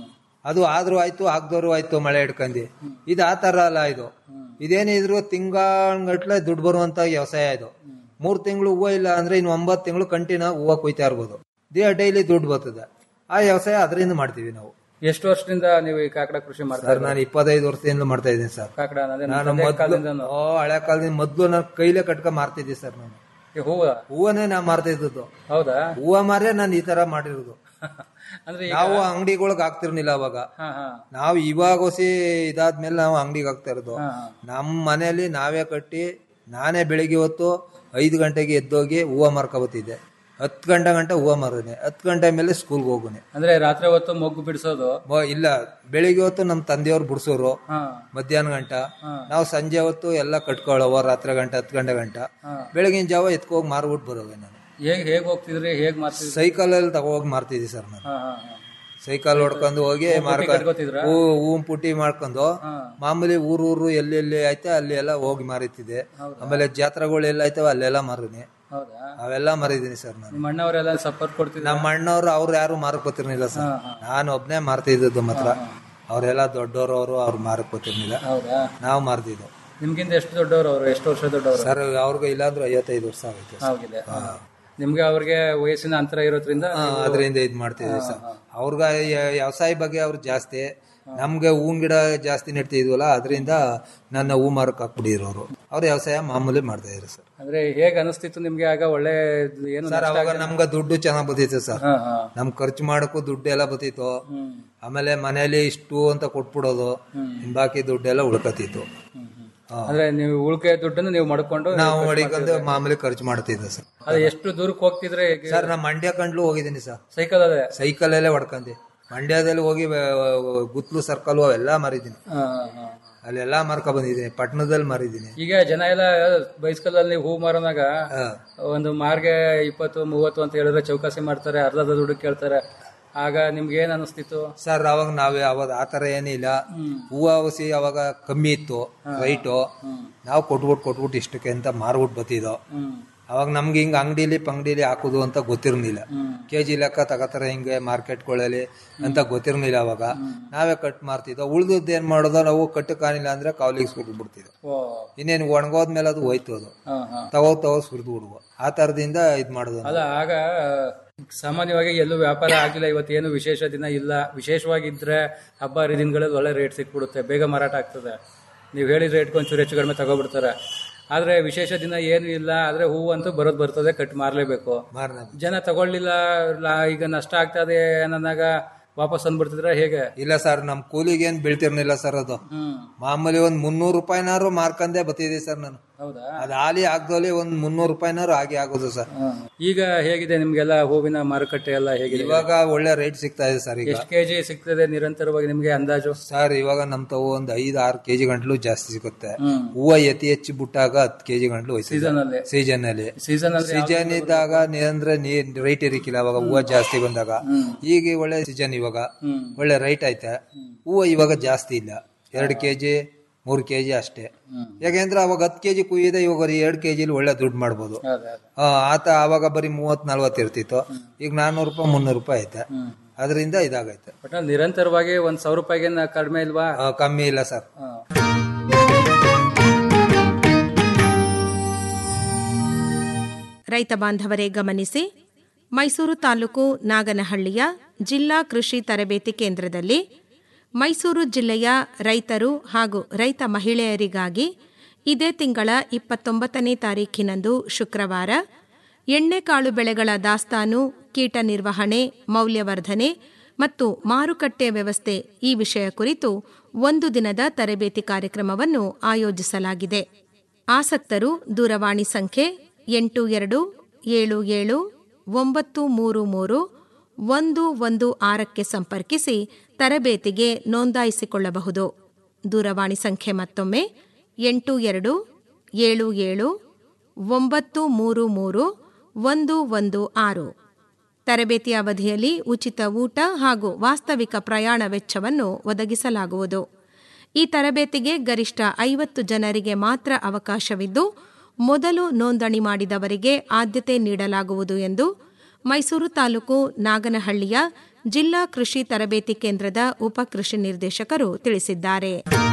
ಅದು ಆದ್ರೂ ಆಯ್ತು ಆಗ್ದೋರು ಆಯ್ತು ಮಳೆ ಹಿಡ್ಕಂಡಿ ಇದು ಆ ತರ ಅಲ್ಲ ಇದು ಇದೇನಿದ್ರು ತಿಂಗಳಗಟ್ಲೆ ದುಡ್ಡು ಬರುವಂತ ವ್ಯವಸಾಯ ಇದು ಮೂರ್ ತಿಂಗಳು ಹೂವು ಇಲ್ಲ ಅಂದ್ರೆ ಇನ್ನು ಒಂಬತ್ತು ತಿಂಗಳು ಕಂಟಿನ್ಯೂ ಹೂವು ಕೊಯ್ತಾ ಇರ್ಬೋದು ಡೈಲಿ ದುಡ್ಡು ಬರ್ತದೆ ಆ ವ್ಯವಸಾಯ ಅದರಿಂದ ಮಾಡ್ತೀವಿ ನಾವು ಎಷ್ಟು ವರ್ಷದಿಂದ ನೀವು ಈ ಕಾಕಡ ಕೃಷಿ ಮಾಡ್ತಾ ಸರ್ ನಾನು ಇಪ್ಪತ್ತೈದು ವರ್ಷದಿಂದ ಮಾಡ್ತಾ ಇದ್ದೀನಿ ಸರ್ ಕಾಕಡ ಅನ್ನೋದೇ ನಮ್ಮ ನಾನು ತಂದೆ ಮೊದ್ಲು ಕಾಲದಿಂದನೂ. ಓ ಹಳೆ ಕಾಲದಿಂದ ಮೊದ್ಲು ನಾನು ಕೈಲೇ ಕಟ್ಕ ಮಾರ್ತಿದ್ದೆ ಸರ್ ನಾನು ಈ ಹೂವ ಹೂವನೇ ನಾ ಮಾರ್ತಾ ಇದ್ದದ್ದು ಹೌದಾ ಹೂವ ಮಾರೇ ನಾನು ಈ ತರ ಮಾಡಿರೋದು ಅಂದ್ರೆ ಈಗ- ನಾವು ಅಂಗಡಿಗಳಿಗೆ ಹಾಕ್ತಿರ್ಲಿಲ್ಲ ಅವಾಗ ಹಾ ಹಾ ನಾವು ಇವಾಗ ಹೊಸಿ ಇದಾದ್ಮೇಲೆ ನಾವು ಅಂಗಡಿಗೆ ಹಾಕ್ತಾ ಇರೋದು ನಮ್ಮ ಮನೆಯಲ್ಲಿ ನಾವೇ ಕಟ್ಟಿ ನಾನೇ ಬೆಳಿಗ್ಗೆ ಹೊತ್ತು ಐದು ಗಂಟೆಗೆ ಎದ್ದೋಗಿ ಹೂವ ಮಾರ್ಕೊಬತ್ತಿದ್ದೆ ಹತ್ತು ಗಂಟೆ ಗಂಟೆ ಹೂವ ಮಾರೋನೆ ಹತ್ತು ಗಂಟೆ ಮೇಲೆ ಸ್ಕೂಲ್ಗೆ ಹೋಗೋನೆ ಅಂದ್ರೆ ರಾತ್ರಿ ಹೊತ್ತು ಮೊಗ್ಗು ಬಿಡಿಸೋದು ಮ- ಇಲ್ಲ ಬೆಳಿಗ್ಗೆ ಹೊತ್ತು ನಮ್ಮ ತಂದೆಯವ್ರು ಬಿಡಿಸೋರು ಹಾ ಮಧ್ಯಾಹ್ನ ಗಂಟ ನಾವು ಸಂಜೆ ಹೊತ್ತು ಎಲ್ಲ ಕಟ್ಕೊಳ್ಳೋವ ರಾತ್ರಿ ಗಂಟೆ ಹತ್ತು ಗಂಟೆ ಗಂಟ ಬೆಳಗಿನ ಜಾವ ಎತ್ಕೋಗಿ ಮಾರ್ಬಿಟ್ಟು ಬರೋವೆ ನಾನು ಹೇಗ್ ಹೇಗ್ ಹೋಗ್ತಿದ್ರಿ ಹೇಗ್ ಮಾಡ್ತಿದ್ರಿ ಸೈಕಲ್ ಅಲ್ಲಿ ತಗೋಗಿ ಮಾರ್ತಿದ್ದೆ ಸರ್ ನಾನು ಹಾ ಹಾ ಹಾ ಸೈಕಲ್ ಹೊಡ್ಕೊಂಡು ಹೋಗಿ ಹೂ ಪುಟ್ಟಿ ಮಾರ್ಕ ಕಟ್ಕೊತಿದ್ರಾ? ಹೂ ಹೂ ಪುಟ್ಟಿ ಮಾಡ್ಕೊಂಡು ಮಾಮೂಲಿ ಊರೂರು ಎಲ್ಲೆಲ್ಲಿ ಐತೆ ಅಲ್ಲಿ ಎಲ್ಲ ಹೋಗಿ ಮಾರಿತಿದ್ದೆ ಆಮೇಲೆ ಜಾತ್ರೆಗಳು ಎಲ್ಲ ಐತವ ಅಲ್ಲೆಲ್ಲ ಮಾರುನಿ ಹೌದಾ ಅವೆಲ್ಲ ಮಾರಿದೀನಿ ಸರ್ ನಾನು ನಿಮ್ಮ ಅಣ್ಣವರೆಲ್ಲ ಸಪೋರ್ಟ್ ಕೊಡ್ತಿದ್ರು ನಮ್ಮ ಅಣ್ಣವ್ರು ಅವ್ರು ಯಾರು ಮಾರಕ್ ಗೊತ್ತಿರ್ಲಿಲ್ಲ ಸರ್ ನಾನು ಒಬ್ನೇ ಮಾರ್ತಿದ್ದು ಮಾತ್ರ ಅವರೆಲ್ಲ ದೊಡ್ಡವರು ಅವರು ಅವ್ರು ಮಾರಕ್ ಗೊತ್ತಿರ್ಲಿಲ್ಲ ಹೌದಾ ನಾವು ಮಾರ್ತಿದ್ದು ನಿಮ್ಗಿಂತ ಎಷ್ಟು ದೊಡ್ಡವರು ಅವರು ಎಷ್ಟು ವರ್ಷ ದೊಡ್ಡವರು ಸರ್ ಅವ್ರಿಗೆ ಇಲ್ಲಾಂದ್ರೆ ಐವತ್ತೈದು ವರ್ಷ ಆಗೈತೆ ಸರ್. ಆಗಿದೆ ನಿಮ್ಗೆ ಅವ್ರಿಗೆ ವಯಸ್ಸಿನ ಅಂತರ ಇರೋದ್ರಿಂದ ಹಾ, ಅದರಿಂದ ಇದ್ ಮಾಡ್ತಿದ್ವಿ ಸರ್ ಅವ್ರಿಗೆ ವ್ಯವಸಾಯ ಬಗ್ಗೆ ಅವ್ರು ಜಾಸ್ತಿ ನಮ್ಗೆ ಹೂವಿನ ಗಿಡ ಜಾಸ್ತಿ ನೆಡ್ತಿದ್ವಲ್ಲ ಅದರಿಂದ ನನ್ನ ಹೂ ಮಾರಕ್ ಹಾಕ್ಬಿಟ್ಟಿರೋರು ಅವ್ರು ವ್ಯವಸಾಯ ಮಾಮೂಲಿ ಮಾಡ್ತಾ ಇದ್ರು ಸರ್ ಅಂದ್ರೆ ಹೇಗ್ ಅನಿಸ್ತಿತ್ತು ನಿಮ್ಗೆ ಆಗ ಒಳ್ಳೆ ಏನು ಸರ್ ನಷ್ಟ ಅವಾಗ ಆಗಿಲ್ಲ? ನಮ್ಗೆ ದುಡ್ಡು ಚೆನ್ನಾಗ್ ಬತ್ತಿತ್ತು ಸರ್ ಹಾ, ಹಾ. ನಮ್ ಖರ್ಚು ಮಾಡಕ್ಕೂ ದುಡ್ಡು ಎಲ್ಲ ಬತ್ತಿತ್ತು ಆಮೇಲೆ ಮನೇಲಿ ಇಷ್ಟು ಅಂತ ಕೊಟ್ಬಿಡೋದು ಇನ್ ಬಾಕಿ ದುಡ್ಡೆಲ್ಲ ಉಳ್ಕತಿತ್ತು ಹಾ. ಅಂದ್ರೆ ನೀವು ಉಳಿಕೆ ದುಡ್ಡನ್ನು ನೀವು ಮಾಡ್ಕೊಂಡು ನಾವು ಖರ್ಚು ಮಡಿಕೊಂಡು ಮಾಡ್ತಿದ್ರಿ. ಮಾಮೂಲಿ ಖರ್ಚು ಮಾಡ್ತಿದ್ದೆ ಸರ್ ಅದು ಎಷ್ಟು ದೂರಕ್ಕೆ ಹೋಗ್ತಿದ್ರೆ ಹೇಗೆ? ಸರ್ ನಾ ಮಂಡ್ಯ ಕಂಡ್ಲು ಹೋಗಿದ್ದೀನಿ ಸರ್ ಸೈಕಲ್ ಅದೇ ಸೈಕಲ್ ಅಲ್ಲೇ ಹೊಡ್ಕಂದೆ ಮಂಡ್ಯದಲ್ಲಿ ಹೋಗಿ ವ- ಗುತ್ಲು ಸರ್ಕಲ್ ಅವೆಲ್ಲ ಮಾರಿದ್ದೀನಿ ಹಾ, ಹಾ, ಹಾ. ಅಲ್ಲೆಲ್ಲ ಮಾರ್ಕೊ ಬಂದಿದ್ದೀನಿ ಪಟ್ಟಣದಲ್ಲಿ ಮಾರಿದ್ದೀನಿ ಈಗ ಜನ ಎಲ್ಲ ಬೈಸ್ಕಲ್ ಅಲ್ಲಿ ಹೂ ಮಾರೋನಾಗ ಒಂದು ಮಾರ್ಗೆ ಇಪ್ಪತ್ತು ಮೂವತ್ತು ಅಂತ ಹೇಳಿದ್ರೆ ಚೌಕಾಸಿ ಮಾಡ್ತಾರೆ ಅರ್ಧದ ದುಡ್ಡು ಕೇಳ್ತಾರೆ ಆಗ ನಿಮ್ಗೆ ಏನ್ ಅನಿಸ್ತಿತ್ತು ಸರ್ ಅವಾಗ ನಾವೇ ಅವಾಗ ಆತರ ಏನಿಲ್ಲ ಹೂವು ಔಸಿ ಅವಾಗ ಕಮ್ಮಿ ಇತ್ತು ರೈಟು ನಾವು ಕೊಟ್ಬಿಟ್ಟು ಕೊಟ್ಬಿಟ್ಟು ಇಷ್ಟಕ್ಕೆ ಅಂತ ಮಾರ್ಬಿಟ್ಟು ಬತ್ತಿದ್ದೋ ಅವಾಗ ನಮ್ಗೆ ಹಿಂಗ ಅಂಗಡಿಲಿ ಪಂಗಡಿಲಿ ಹಾಕುದು ಅಂತ ಗೊತ್ತಿರ್ಲಿಲ್ಲ ಕೆ ಜಿ ಲೆಕ್ಕ ತಗೋತಾರೆ ಹಿಂಗೆ ಮಾರ್ಕೆಟ್ಗಳಲ್ಲಿ ಅಂತ ಗೊತ್ತಿರ್ಲಿಲ್ಲ ಅವಾಗ ನಾವೇ ಕಟ್ ಮಾರ್ತಿದ್ದೋ ಉಳ್ದದ್ದು ಏನ್ ಮಾಡೋದೋ ನಾವು ಕಟ್ಟು ಕಾಣಿಲ್ಲ ಅಂದ್ರೆ ಕಾವಲಿಗೆ ಸುರಿದು ಬಿಡ್ತಿದ್ದೋ ಓ ಇನ್ನೇನು ಒಣಗೋದ್ಮೇಲೆ ಅದು ಹೋಯ್ತು ಅದು ಹಾ, ಹಾ. ತಗೋ ತಗೋ ಸುರಿದು ಬಿಡುವ ಆ ತರದಿಂದ ಇದ್ ಮಾಡೋದು ಅಲ್ಲ ಆಗ ಸಾಮಾನ್ಯವಾಗಿ ಎಲ್ಲೂ ವ್ಯಾಪಾರ ಆಗಿಲ್ಲ ಇವತ್ತು ಏನು ವಿಶೇಷ ದಿನ ಇಲ್ಲ ವಿಶೇಷವಾಗಿದ್ರೆ ಹಬ್ಬ ಹರಿದಿನಗಳಲ್ಲಿ ಒಳ್ಳೆ ರೇಟ್ ಸಿಕ್ಬಿಡುತ್ತೆ ಬೇಗ ಮಾರಾಟ ಆಗ್ತದೆ ನೀವು ಹೇಳಿದ ರೇಟ್ಗೆ ಒಂಚೂರು ಹೆಚ್ಚು ಕಡಿಮೆ ತಗೊಬಿಡ್ತಾರೆ ಆದ್ರೆ ವಿಶೇಷ ದಿನ ಏನು ಇಲ್ಲ ಆದ್ರೆ ಹೂವು ಅಂತೂ ಬರೋದು ಬರ್ತದೆ ಕಟ್ ಮಾರ್ಲೇಬೇಕು ಮಾರ್ನ ಜನ ತಗೊಳ್ಳಿಲ್ಲ ಲಾ- ಈಗ ನಷ್ಟ ಆಗ್ತದೆ ಅನ್ನೋದಾಗ ವಾಪಸ್ ಅಂದ್ಬಿಡ್ತಿದ್ರ ಹೇಗೆ ಇಲ್ಲ ಸರ್ ನಮ್ ಕೂಲಿಗೆ ಏನ್ ಬೀಳ್ತಿರ್ಲಿಲ್ಲ ಸರ್ ಅದು ಮಾಮೂಲಿ ಒಂದ್ ಮುನ್ನೂರು ರೂಪಾಯಿನಾರು ಮಾರ್ಕಂದೇ ಬತ್ತಿದೆ ಸರ್ ನಾನು ಹೌದಾ ಅದು ಹಾಲಿ ಆಗ್ದಲ್ಲಿ ಒಂದ್ ಮುನ್ನೂರು ರೂಪಾಯಿನಾರು ಆಗಿ ಆಗೋದು ಸರ್ ಈಗ ಹೇಗಿದೆ ನಿಮ್ಗೆಲ್ಲ ಹೂವಿನ ಮಾರುಕಟ್ಟೆ ಎಲ್ಲ ಹೇಗಿದೆ ಇವಾಗ ಒಳ್ಳೆ ರೇಟ್ ಸಿಗ್ತಾ ಇದೆ ಸರ್ ಈಗ ಎಷ್ಟು ಕೆಜಿ ಸಿಗ್ತದೆ ನಿರಂತರವಾಗಿ ನಿಮ್ಗೆ ಅಂದಾಜು ಸರ್ ಇವಾಗ ನಮ್ ತಾವು ಒಂದ್ ಐದ್ ಆರು ಕೆಜಿ ಗಂಟ್ಲು ಜಾಸ್ತಿ ಸಿಗುತ್ತೆ ಹ್ಮ್. ಹೂವ ಎತ್ತಿ ಹೆಚ್ಚಿ ಬಿಟ್ಟಾಗ ಹತ್ತು ಕೆಜಿ ಗಂಟ್ಲು Season ಅಲ್ಲಿ? ಸೀಸನ್ ಅಲ್ಲಿ Season ಅಂದ್ರೆ ಯಾವ ಸೀಸನ್ ಇದ್ದಾಗ ನೀ- ಅಂದ್ರೆ ರೇಟ್ ಇರಕ್ಕಿಲ್ಲ ಅವಾಗ ಹೂವ ಜಾಸ್ತಿ ಬಂದಾಗ ಈಗ ಒಳ್ಳೆ ಸೀಸನ್ ಇವಾಗ ಒಳ್ಳೆ ರೈಟ್ ಐತೆ ಹೂವ ಇವಾಗ ಜಾಸ್ತಿ ಇಲ್ಲ ಎರಡು ಕೆಜಿ ಮೂರು ಕೆಜಿ ಅಷ್ಟೇ ಯಾಕೆಂದ್ರೆ ಅವಾಗ ಹತ್ತು ಕೆಜಿ ಕುಯ್ಯಿದೆ ಇವಾಗ ಬರೀ ಎರಡು ಕೆಜಿಲಿ ಒಳ್ಳೆ ದುಡ್ಡು ಮಾಡ್ಬೋದು ಆ, ಆತ ಅವಾಗ ಬರೀ ಮೂವತ್ ನಲ್ವತ್ತು ಇರ್ತಿತ್ತು ಈಗ ನಾನ್ನೂರು ರೂಪಾಯಿ ಮುನ್ನೂರು ರೂಪಾಯಿ ಐತೆ ಅದರಿಂದ ಇದಾಗೈತೆ ಬಟ್ ನಿರಂತರವಾಗಿ ಒಂದ್ ಸಾವಿರ ರೂಪಾಯಿಗೆ ಕಡಿಮೆ ಇಲ್ವಾ ಆ, ಕಮ್ಮಿ ಇಲ್ಲ ಸರ್ ರೈತ ಬಾಂಧವರೇ ಗಮನಿಸಿ ಮೈಸೂರು ತಾಲೂಕು ನಾಗನಹಳ್ಳಿಯ ಜಿಲ್ಲಾ ಕೃಷಿ ತರಬೇತಿ ಕೇಂದ್ರದಲ್ಲಿ ಮೈಸೂರು ಜಿಲ್ಲೆಯ ರೈತರು ಹಾಗೂ ರೈತ ಮಹಿಳೆಯರಿಗಾಗಿ ಇದೇ ತಿಂಗಳ ಇಪ್ಪತ್ತೊಂಬತ್ತನೇ ತಾರೀಖಿನಂದು ಶುಕ್ರವಾರ ಎಣ್ಣೆಕಾಳು ಬೆಳೆಗಳ ದಾಸ್ತಾನು ಕೀಟ ನಿರ್ವಹಣೆ ಮೌಲ್ಯವರ್ಧನೆ ಮತ್ತು ಮಾರುಕಟ್ಟೆ ವ್ಯವಸ್ಥೆ ಈ ವಿಷಯ ಕುರಿತು ಒಂದು ದಿನದ ತರಬೇತಿ ಕಾರ್ಯಕ್ರಮವನ್ನು ಆಯೋಜಿಸಲಾಗಿದೆ ಆಸಕ್ತರು ದೂರವಾಣಿ ಸಂಖ್ಯೆ ಎಂಟು ಎರಡು ಏಳು ಏಳು ಒಂಬತ್ತು ಮೂರು ಮೂರು ಒಂದು ಒಂದು ಆರಕ್ಕೆ ಸಂಪರ್ಕಿಸಿ ತರಬೇತಿಗೆ ನೋಂದಾಯಿಸಿಕೊಳ್ಳಬಹುದು ದೂರವಾಣಿ ಸಂಖ್ಯೆ ಮತ್ತೊಮ್ಮೆ ಎಂಟು ಎರಡು ಏಳು ಏಳು ಒಂಬತ್ತು ಮೂರು ಮೂರು ಒಂದು ಒಂದು ಆರು ತರಬೇತಿ ಅವಧಿಯಲ್ಲಿ ಉಚಿತ ಊಟ ಹಾಗೂ ವಾಸ್ತವಿಕ ಪ್ರಯಾಣ ವೆಚ್ಚವನ್ನು ಒದಗಿಸಲಾಗುವುದು ಈ ತರಬೇತಿಗೆ ಗರಿಷ್ಠ ಐವತ್ತು ಜನರಿಗೆ ಮಾತ್ರ ಅವಕಾಶವಿದ್ದು ಮೊದಲು ನೋಂದಣಿ ಮಾಡಿದವರಿಗೆ ಆದ್ಯತೆ ನೀಡಲಾಗುವುದು ಎಂದು ಮೈಸೂರು ತಾಲೂಕು ನಾಗನಹಳ್ಳಿಯ ಜಿಲ್ಲಾ ಕೃಷಿ ತರಬೇತಿ ಕೇಂದ್ರದ ಉಪ ಕೃಷಿ ನಿರ್ದೇಶಕರು ತಿಳಿಸಿದ್ದಾರೆ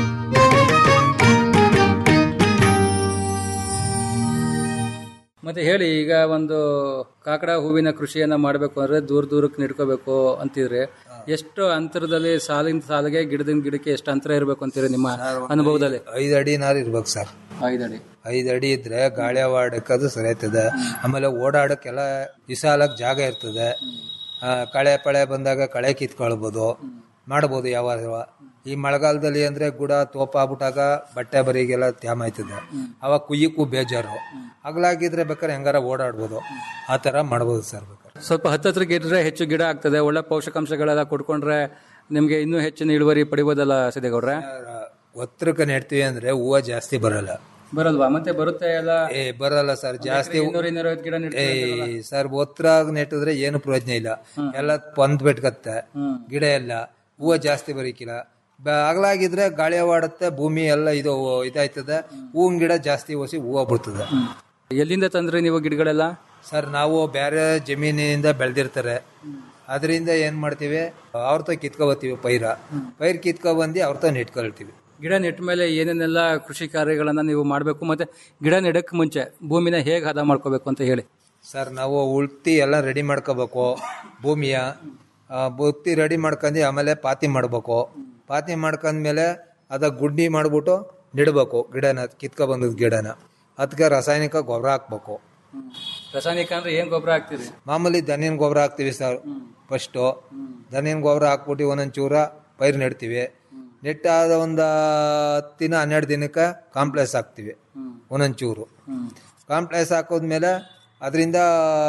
ಮತ್ತೆ ಹೇಳಿ ಈಗ ಒಂದು ಕಾಕಡ ಹೂವಿನ ಕೃಷಿಯನ್ನ ಮಾಡಬೇಕು ಅಂದ್ರೆ ದೂರ ದೂರಕ್ಕೆ ನಿಡ್ಕೋಬೇಕು ಅಂತಿದ್ರೆ ಎಷ್ಟು ಅಂತರದಲ್ಲಿ ಸಾಲಿನ ಸಾಲಿಗೆ ಗಿಡದಿಂದ ಗಿಡಕ್ಕೆ ಎಷ್ಟು ಅಂತರ ಇರಬೇಕು ಅಂತೀರಿ ನಿಮ್ಮ ಅನುಭವದಲ್ಲಿ ಐದು ಅಡಿನಾರು ಇರ್ಬೇಕು ಸರ್ ಐದು ಅಡಿ ಐದು ಅಡಿ ಇದ್ರೆ ಗಾಳಿ ಆಡಕ್ಕದು ಸರಿ ಆಯ್ತದೆ ಆಮೇಲೆ ಓಡಾಡಕ್ಕೆಲ್ಲ ವಿಶಾಲಕ್ ಜಾಗ ಇರ್ತದೆ ಆ, ಕಳೆ ಪಳೆ ಬಂದಾಗ ಕಳೆ ಕಿತ್ಕೊಳ್ಬೋದು ಮಾಡ್ಬೋದು ಯಾವ ಈ ಮಳೆಗಾಲದಲ್ಲಿ ಅಂದ್ರೆ ಗುಡ ತೋಪ ಆಗ್ಬಿಟ್ಟಾಗ ಬಟ್ಟೆ ಬರಿಗೆಲ್ಲ ತ್ಯಾಮ ಆಯ್ತದೆ ಅವಾಗ ಕುಯ್ಯಕ್ಕೂ ಬೇಜಾರು ಅಗಲಾಗಿದ್ರೆ ಬೇಕಾದ್ರೆ ಹೆಂಗಾರ ಓಡಾಡ್ಬೋದು ಆ ತರ ಮಾಡ್ಬೋದು ಸರ್ ಬೇಕಾದ್ರೆ ಸ್ವಲ್ಪ ಹತ್ತತ್ರ ಇಟ್ರೆ ಹೆಚ್ಚು ಗಿಡ ಆಗ್ತದೆ ಒಳ್ಳೆ ಪೋಷಕಾಂಶಗಳೆಲ್ಲ ಕೊಡ್ಕೊಂಡ್ರೆ ನಿಮ್ಗೆ ಇನ್ನೂ ಹೆಚ್ಚಿನ ಇಳುವರಿ ಪಡಿಬೋದಲ್ಲ ಸಿದ್ದೇಗೌಡ್ರೆ ಒತ್ತರಕ್ಕೆ ನೆಡ್ತೀವಿ ಅಂದ್ರೆ ಹೂವು ಜಾಸ್ತಿ ಬರಲ್ಲ ಬರಲ್ವಾ ಮತ್ತೆ ಬರುತ್ತೆ ಎಲ್ಲ ಏ ಬರಲ್ಲ ಸರ್ ಜಾಸ್ತಿ ಇನ್ನೂರ ಇನ್ನೂರೈವತ್ತು ಗಿಡ ಏ ನೆಡ್ತೀವಿ ಸರ್ ಒತ್ತರಾಗ ನೆಟ್ಟಿದ್ರೆ ಏನು ಪ್ರಯೋಜನ ಇಲ್ಲ ಎಲ್ಲ ಪಂದ್ ಬಿಟ್ಕತ್ತೆ ಗಿಡ ಎಲ್ಲ ಹೂವು ಜಾಸ್ತಿ ಬರೀಕಿಲ್ಲ ಬ- ಅಗಲಾಗಿದ್ರೆ ಗಾಳಿ ಆಡುತ್ತೆ ಭೂಮಿ ಎಲ್ಲ ಇದು ಇದಾಯ್ತದೆ ಹೂವಿನ ಗಿಡ ಜಾಸ್ತಿ ಓಸಿ ಹೂವು ಬಿಡ್ತದೆ ಎಲ್ಲಿಂದ ತಂದ್ರಿ ನೀವು ಗಿಡಗಳೆಲ್ಲ ಸರ್ ನಾವು ಬೇರೆ ಜಮೀನಿನಿಂದ ಬೆಳೆದಿರ್ತಾರೆ ಅದರಿಂದ ಏನ್ ಮಾಡ್ತೀವಿ ಅವ್ರ ತ ಕಿತ್ಕೊಬತ್ತೀವಿ ಪೈರ ಪೈರ್ ಕಿತ್ಕೊ ಬಂದು ಅವ್ರ ತ ನೆಟ್ಕೊಳ್ತೀವಿ ಗಿಡ ನೆಟ್ಟ ಮೇಲೆ ಏನೇನೆಲ್ಲ ಕೃಷಿ ಕಾರ್ಯಗಳನ್ನ ನೀವು ಮಾಡಬೇಕು ಮತ್ತೆ ಗಿಡ ನೆಡಕ್ ಮುಂಚೆ ಭೂಮಿನ ಹೇಗೆ ಹದ ಮಾಡ್ಕೋಬೇಕು ಅಂತ ಹೇಳಿ ಸರ್ ನಾವು ಉಳ್ತಿ ಎಲ್ಲ ರೆಡಿ ಮಾಡ್ಕೋಬೇಕು ಭೂಮಿಯ ಆ, ಬುತ್ತಿ ರೆಡಿ ಮಾಡ್ಕೊಂಡು ಆಮೇಲೆ ಪಾತಿ ಮಾಡ್ಬೇಕು ಪಾತಿ ಮಾಡ್ಕೊಂಡ್ಮೇಲೆ ಅದ ಗುಡ್ಡಿ ಮಾಡ್ಬಿಟ್ಟು ನೆಡ್ಬೇಕು ಗಿಡನ ಕಿತ್ಕೊ ಬಂದದ ಗಿಡನ ಅದಕ್ಕೆ ರಾಸಾಯನಿಕ ಗೊಬ್ಬರ ಹಾಕ್ಬೇಕು ರಾಸಾಯನಿಕ ಅಂದ್ರೆ ಏನ್ ಗೊಬ್ಬರ ಹಾಕ್ತೀರಿ ಮಾಮೂಲಿ ದನಿನ ಗೊಬ್ಬರ ಹಾಕ್ತಿವಿ ಸರ್ ಫಸ್ಟು ದನಿನ ಗೊಬ್ಬರ ಹಾಕ್ಬಿಟ್ಟು ಒಂದೊಂದು ಚೂರ ಪೈರು ನೆಡ್ತೀವಿ ನೆಟ್ಟಾದ ಒಂದು ಹತ್ತು ದಿನ ಹನ್ನೆರಡು ದಿನಕ್ಕೆ ಕಾಂಪ್ಲೆಕ್ಸ್ ಹಾಕ್ತಿವಿ ಒಂದೊಂದು ಚೂರು ಕಾಂಪ್ಲೆಕ್ಸ್ ಹಾಕೋದ್ಮೇಲೆ ಅದರಿಂದ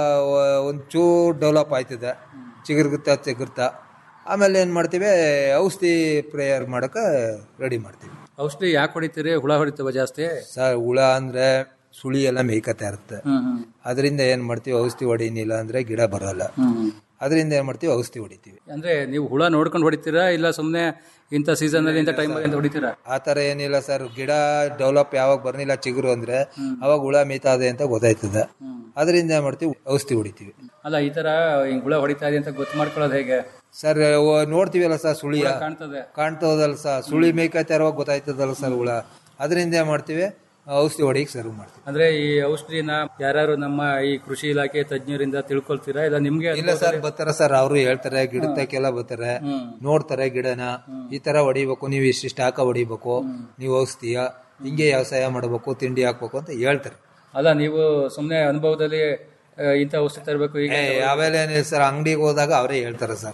ಒಂದು ಚೂರು ಡೆವಲಪ್ ಆಯ್ತದೆ ಚಿಗುರ್ಗುತ್ತಾ ಚಿಗುರ್ತಾ ಆಮೇಲೆ ಏನು ಮಾಡ್ತೀವಿ ಔಷಧಿ ಪ್ರೇಯರ್ ಮಾಡೋಕೆ ರೆಡಿ ಮಾಡ್ತೀವಿ ಔಷಧಿ ಯಾಕೆ ಹೊಡಿತೀರಿ ಹುಳ ಹೊಡಿತವ ಜಾಸ್ತಿ ಸರ್ ಹುಳ ಅಂದ್ರೆ ಸುಳಿ ಎಲ್ಲ ಮೇಯ್ಕತಾ ಇರುತ್ತೆ ಅದರಿಂದ ಏನ್ ಮಾಡ್ತೀವಿ ಔಷಧಿ ಹೊಡಿನಿಲ್ಲ ಅಂದ್ರೆ ಗಿಡ ಬರಲ್ಲ ಅದರಿಂದ ಏನ್ ಮಾಡ್ತೀವಿ ಔಷಧಿ ಹೊಡಿತೀವಿ ಅಂದ್ರೆ ನೀವು ಹುಳ ನೋಡ್ಕೊಂಡು ಹೊಡಿತೀರಾ ಇಲ್ಲ ಸುಮ್ನೆ ಇಂಥ ಸೀಸನ್ ಅಲ್ಲಿ ಇಂಥ ಟೈಮ್ ಅಂತ ಹೊಡಿತೀರಾ ಆ ತರ ಏನಿಲ್ಲ ಸರ್ ಗಿಡ ಡೆವಲಪ್ ಯಾವಾಗ ಬರ್ನಿಲ್ಲ ಚಿಗುರು ಅಂದ್ರೆ ಅವಾಗ ಹುಳ ಮೇಯ್ತಾದೆ ಅಂತ ಗೊತ್ತಾಯ್ತದೆ ಅದರಿಂದ ಏನ್ ಮಾಡ್ತೀವಿ ಔಷಧಿ ಹೊಡಿತೀವಿ ಅಲ್ಲ ಈ ತರ ಹಿಂಗ್ ಹುಳ ಹೊಡಿತಾ ಇದೆ ಅಂತ ಗೊತ್ತು ಮಾಡ್ಕೊಳ್ಳೋದು ಹೇಗೆ ಸರ್ ನೋಡ್ತೀವಲ್ಲ ಸರ್ ಸುಳಿಯ ಹುಳ ಕಾಣ್ತದೆ ಕಾಣ್ತದಲ್ಲ ಸರ್ ಸುಳಿ ಮೇಯ್ಕತಾ ಇರುವಾಗ ಗೊತ್ತಾಯ್ತದಲ್ಲ ಸರ್ ಹುಳ ಅದರಿಂದ ಏನ್ ಮಾಡ್ತೀವಿ ಔಷಧಿ ಹೊಡಿಯಕ್ಕೆ ಸರ್ವ್ ಮಾಡ್ತೀವಿ ಅಂದ್ರೆ ಈ ಔಷಧಿನ ಯಾರು ನಮ್ಮ ಈ ಕೃಷಿ ಇಲಾಖೆ ತಜ್ಞರಿಂದ ತಿಳ್ಕೊಳ್ತೀರಾ ಇಲ್ಲ ನಿಮ್ಗೆ ಇಲ್ಲ ಸರ್ ಬರ್ತಾರ ಸರ್ ಅವರು ಹೇಳ್ತಾರೆ ಗಿಡಕ್ಕೆಲ್ಲ ಬರ್ತಾರೆ ನೋಡ್ತಾರೆ ಗಿಡನ ಈ ತರ ಹೊಡಿಬೇಕು ನೀವು ಇಷ್ಟಿಷ್ಟು ಹಾಕ ಹೊಡಿಬೇಕು ನೀವು ಔಷಧಿಯ ಹಿಂಗೆ ವ್ಯವಸಾಯ ಮಾಡಬೇಕು ತಿಂಡಿ ಹಾಕ್ಬೇಕು ಅಂತ ಹೇಳ್ತಾರೆ ಅಲ್ಲ ನೀವು ಸುಮ್ನೆ ಅನುಭವದಲ್ಲಿ ಆ, ಇಂಥ ಔಷಧಿ ತರಬೇಕು ಈಗ ಏ, ಆಮೇಲೆ ಏನಿಲ್ಲ ಸರ್ ಅಂಗಡಿಗೆ ಹೋದಾಗ ಅವರೇ ಹೇಳ್ತಾರೆ ಸರ್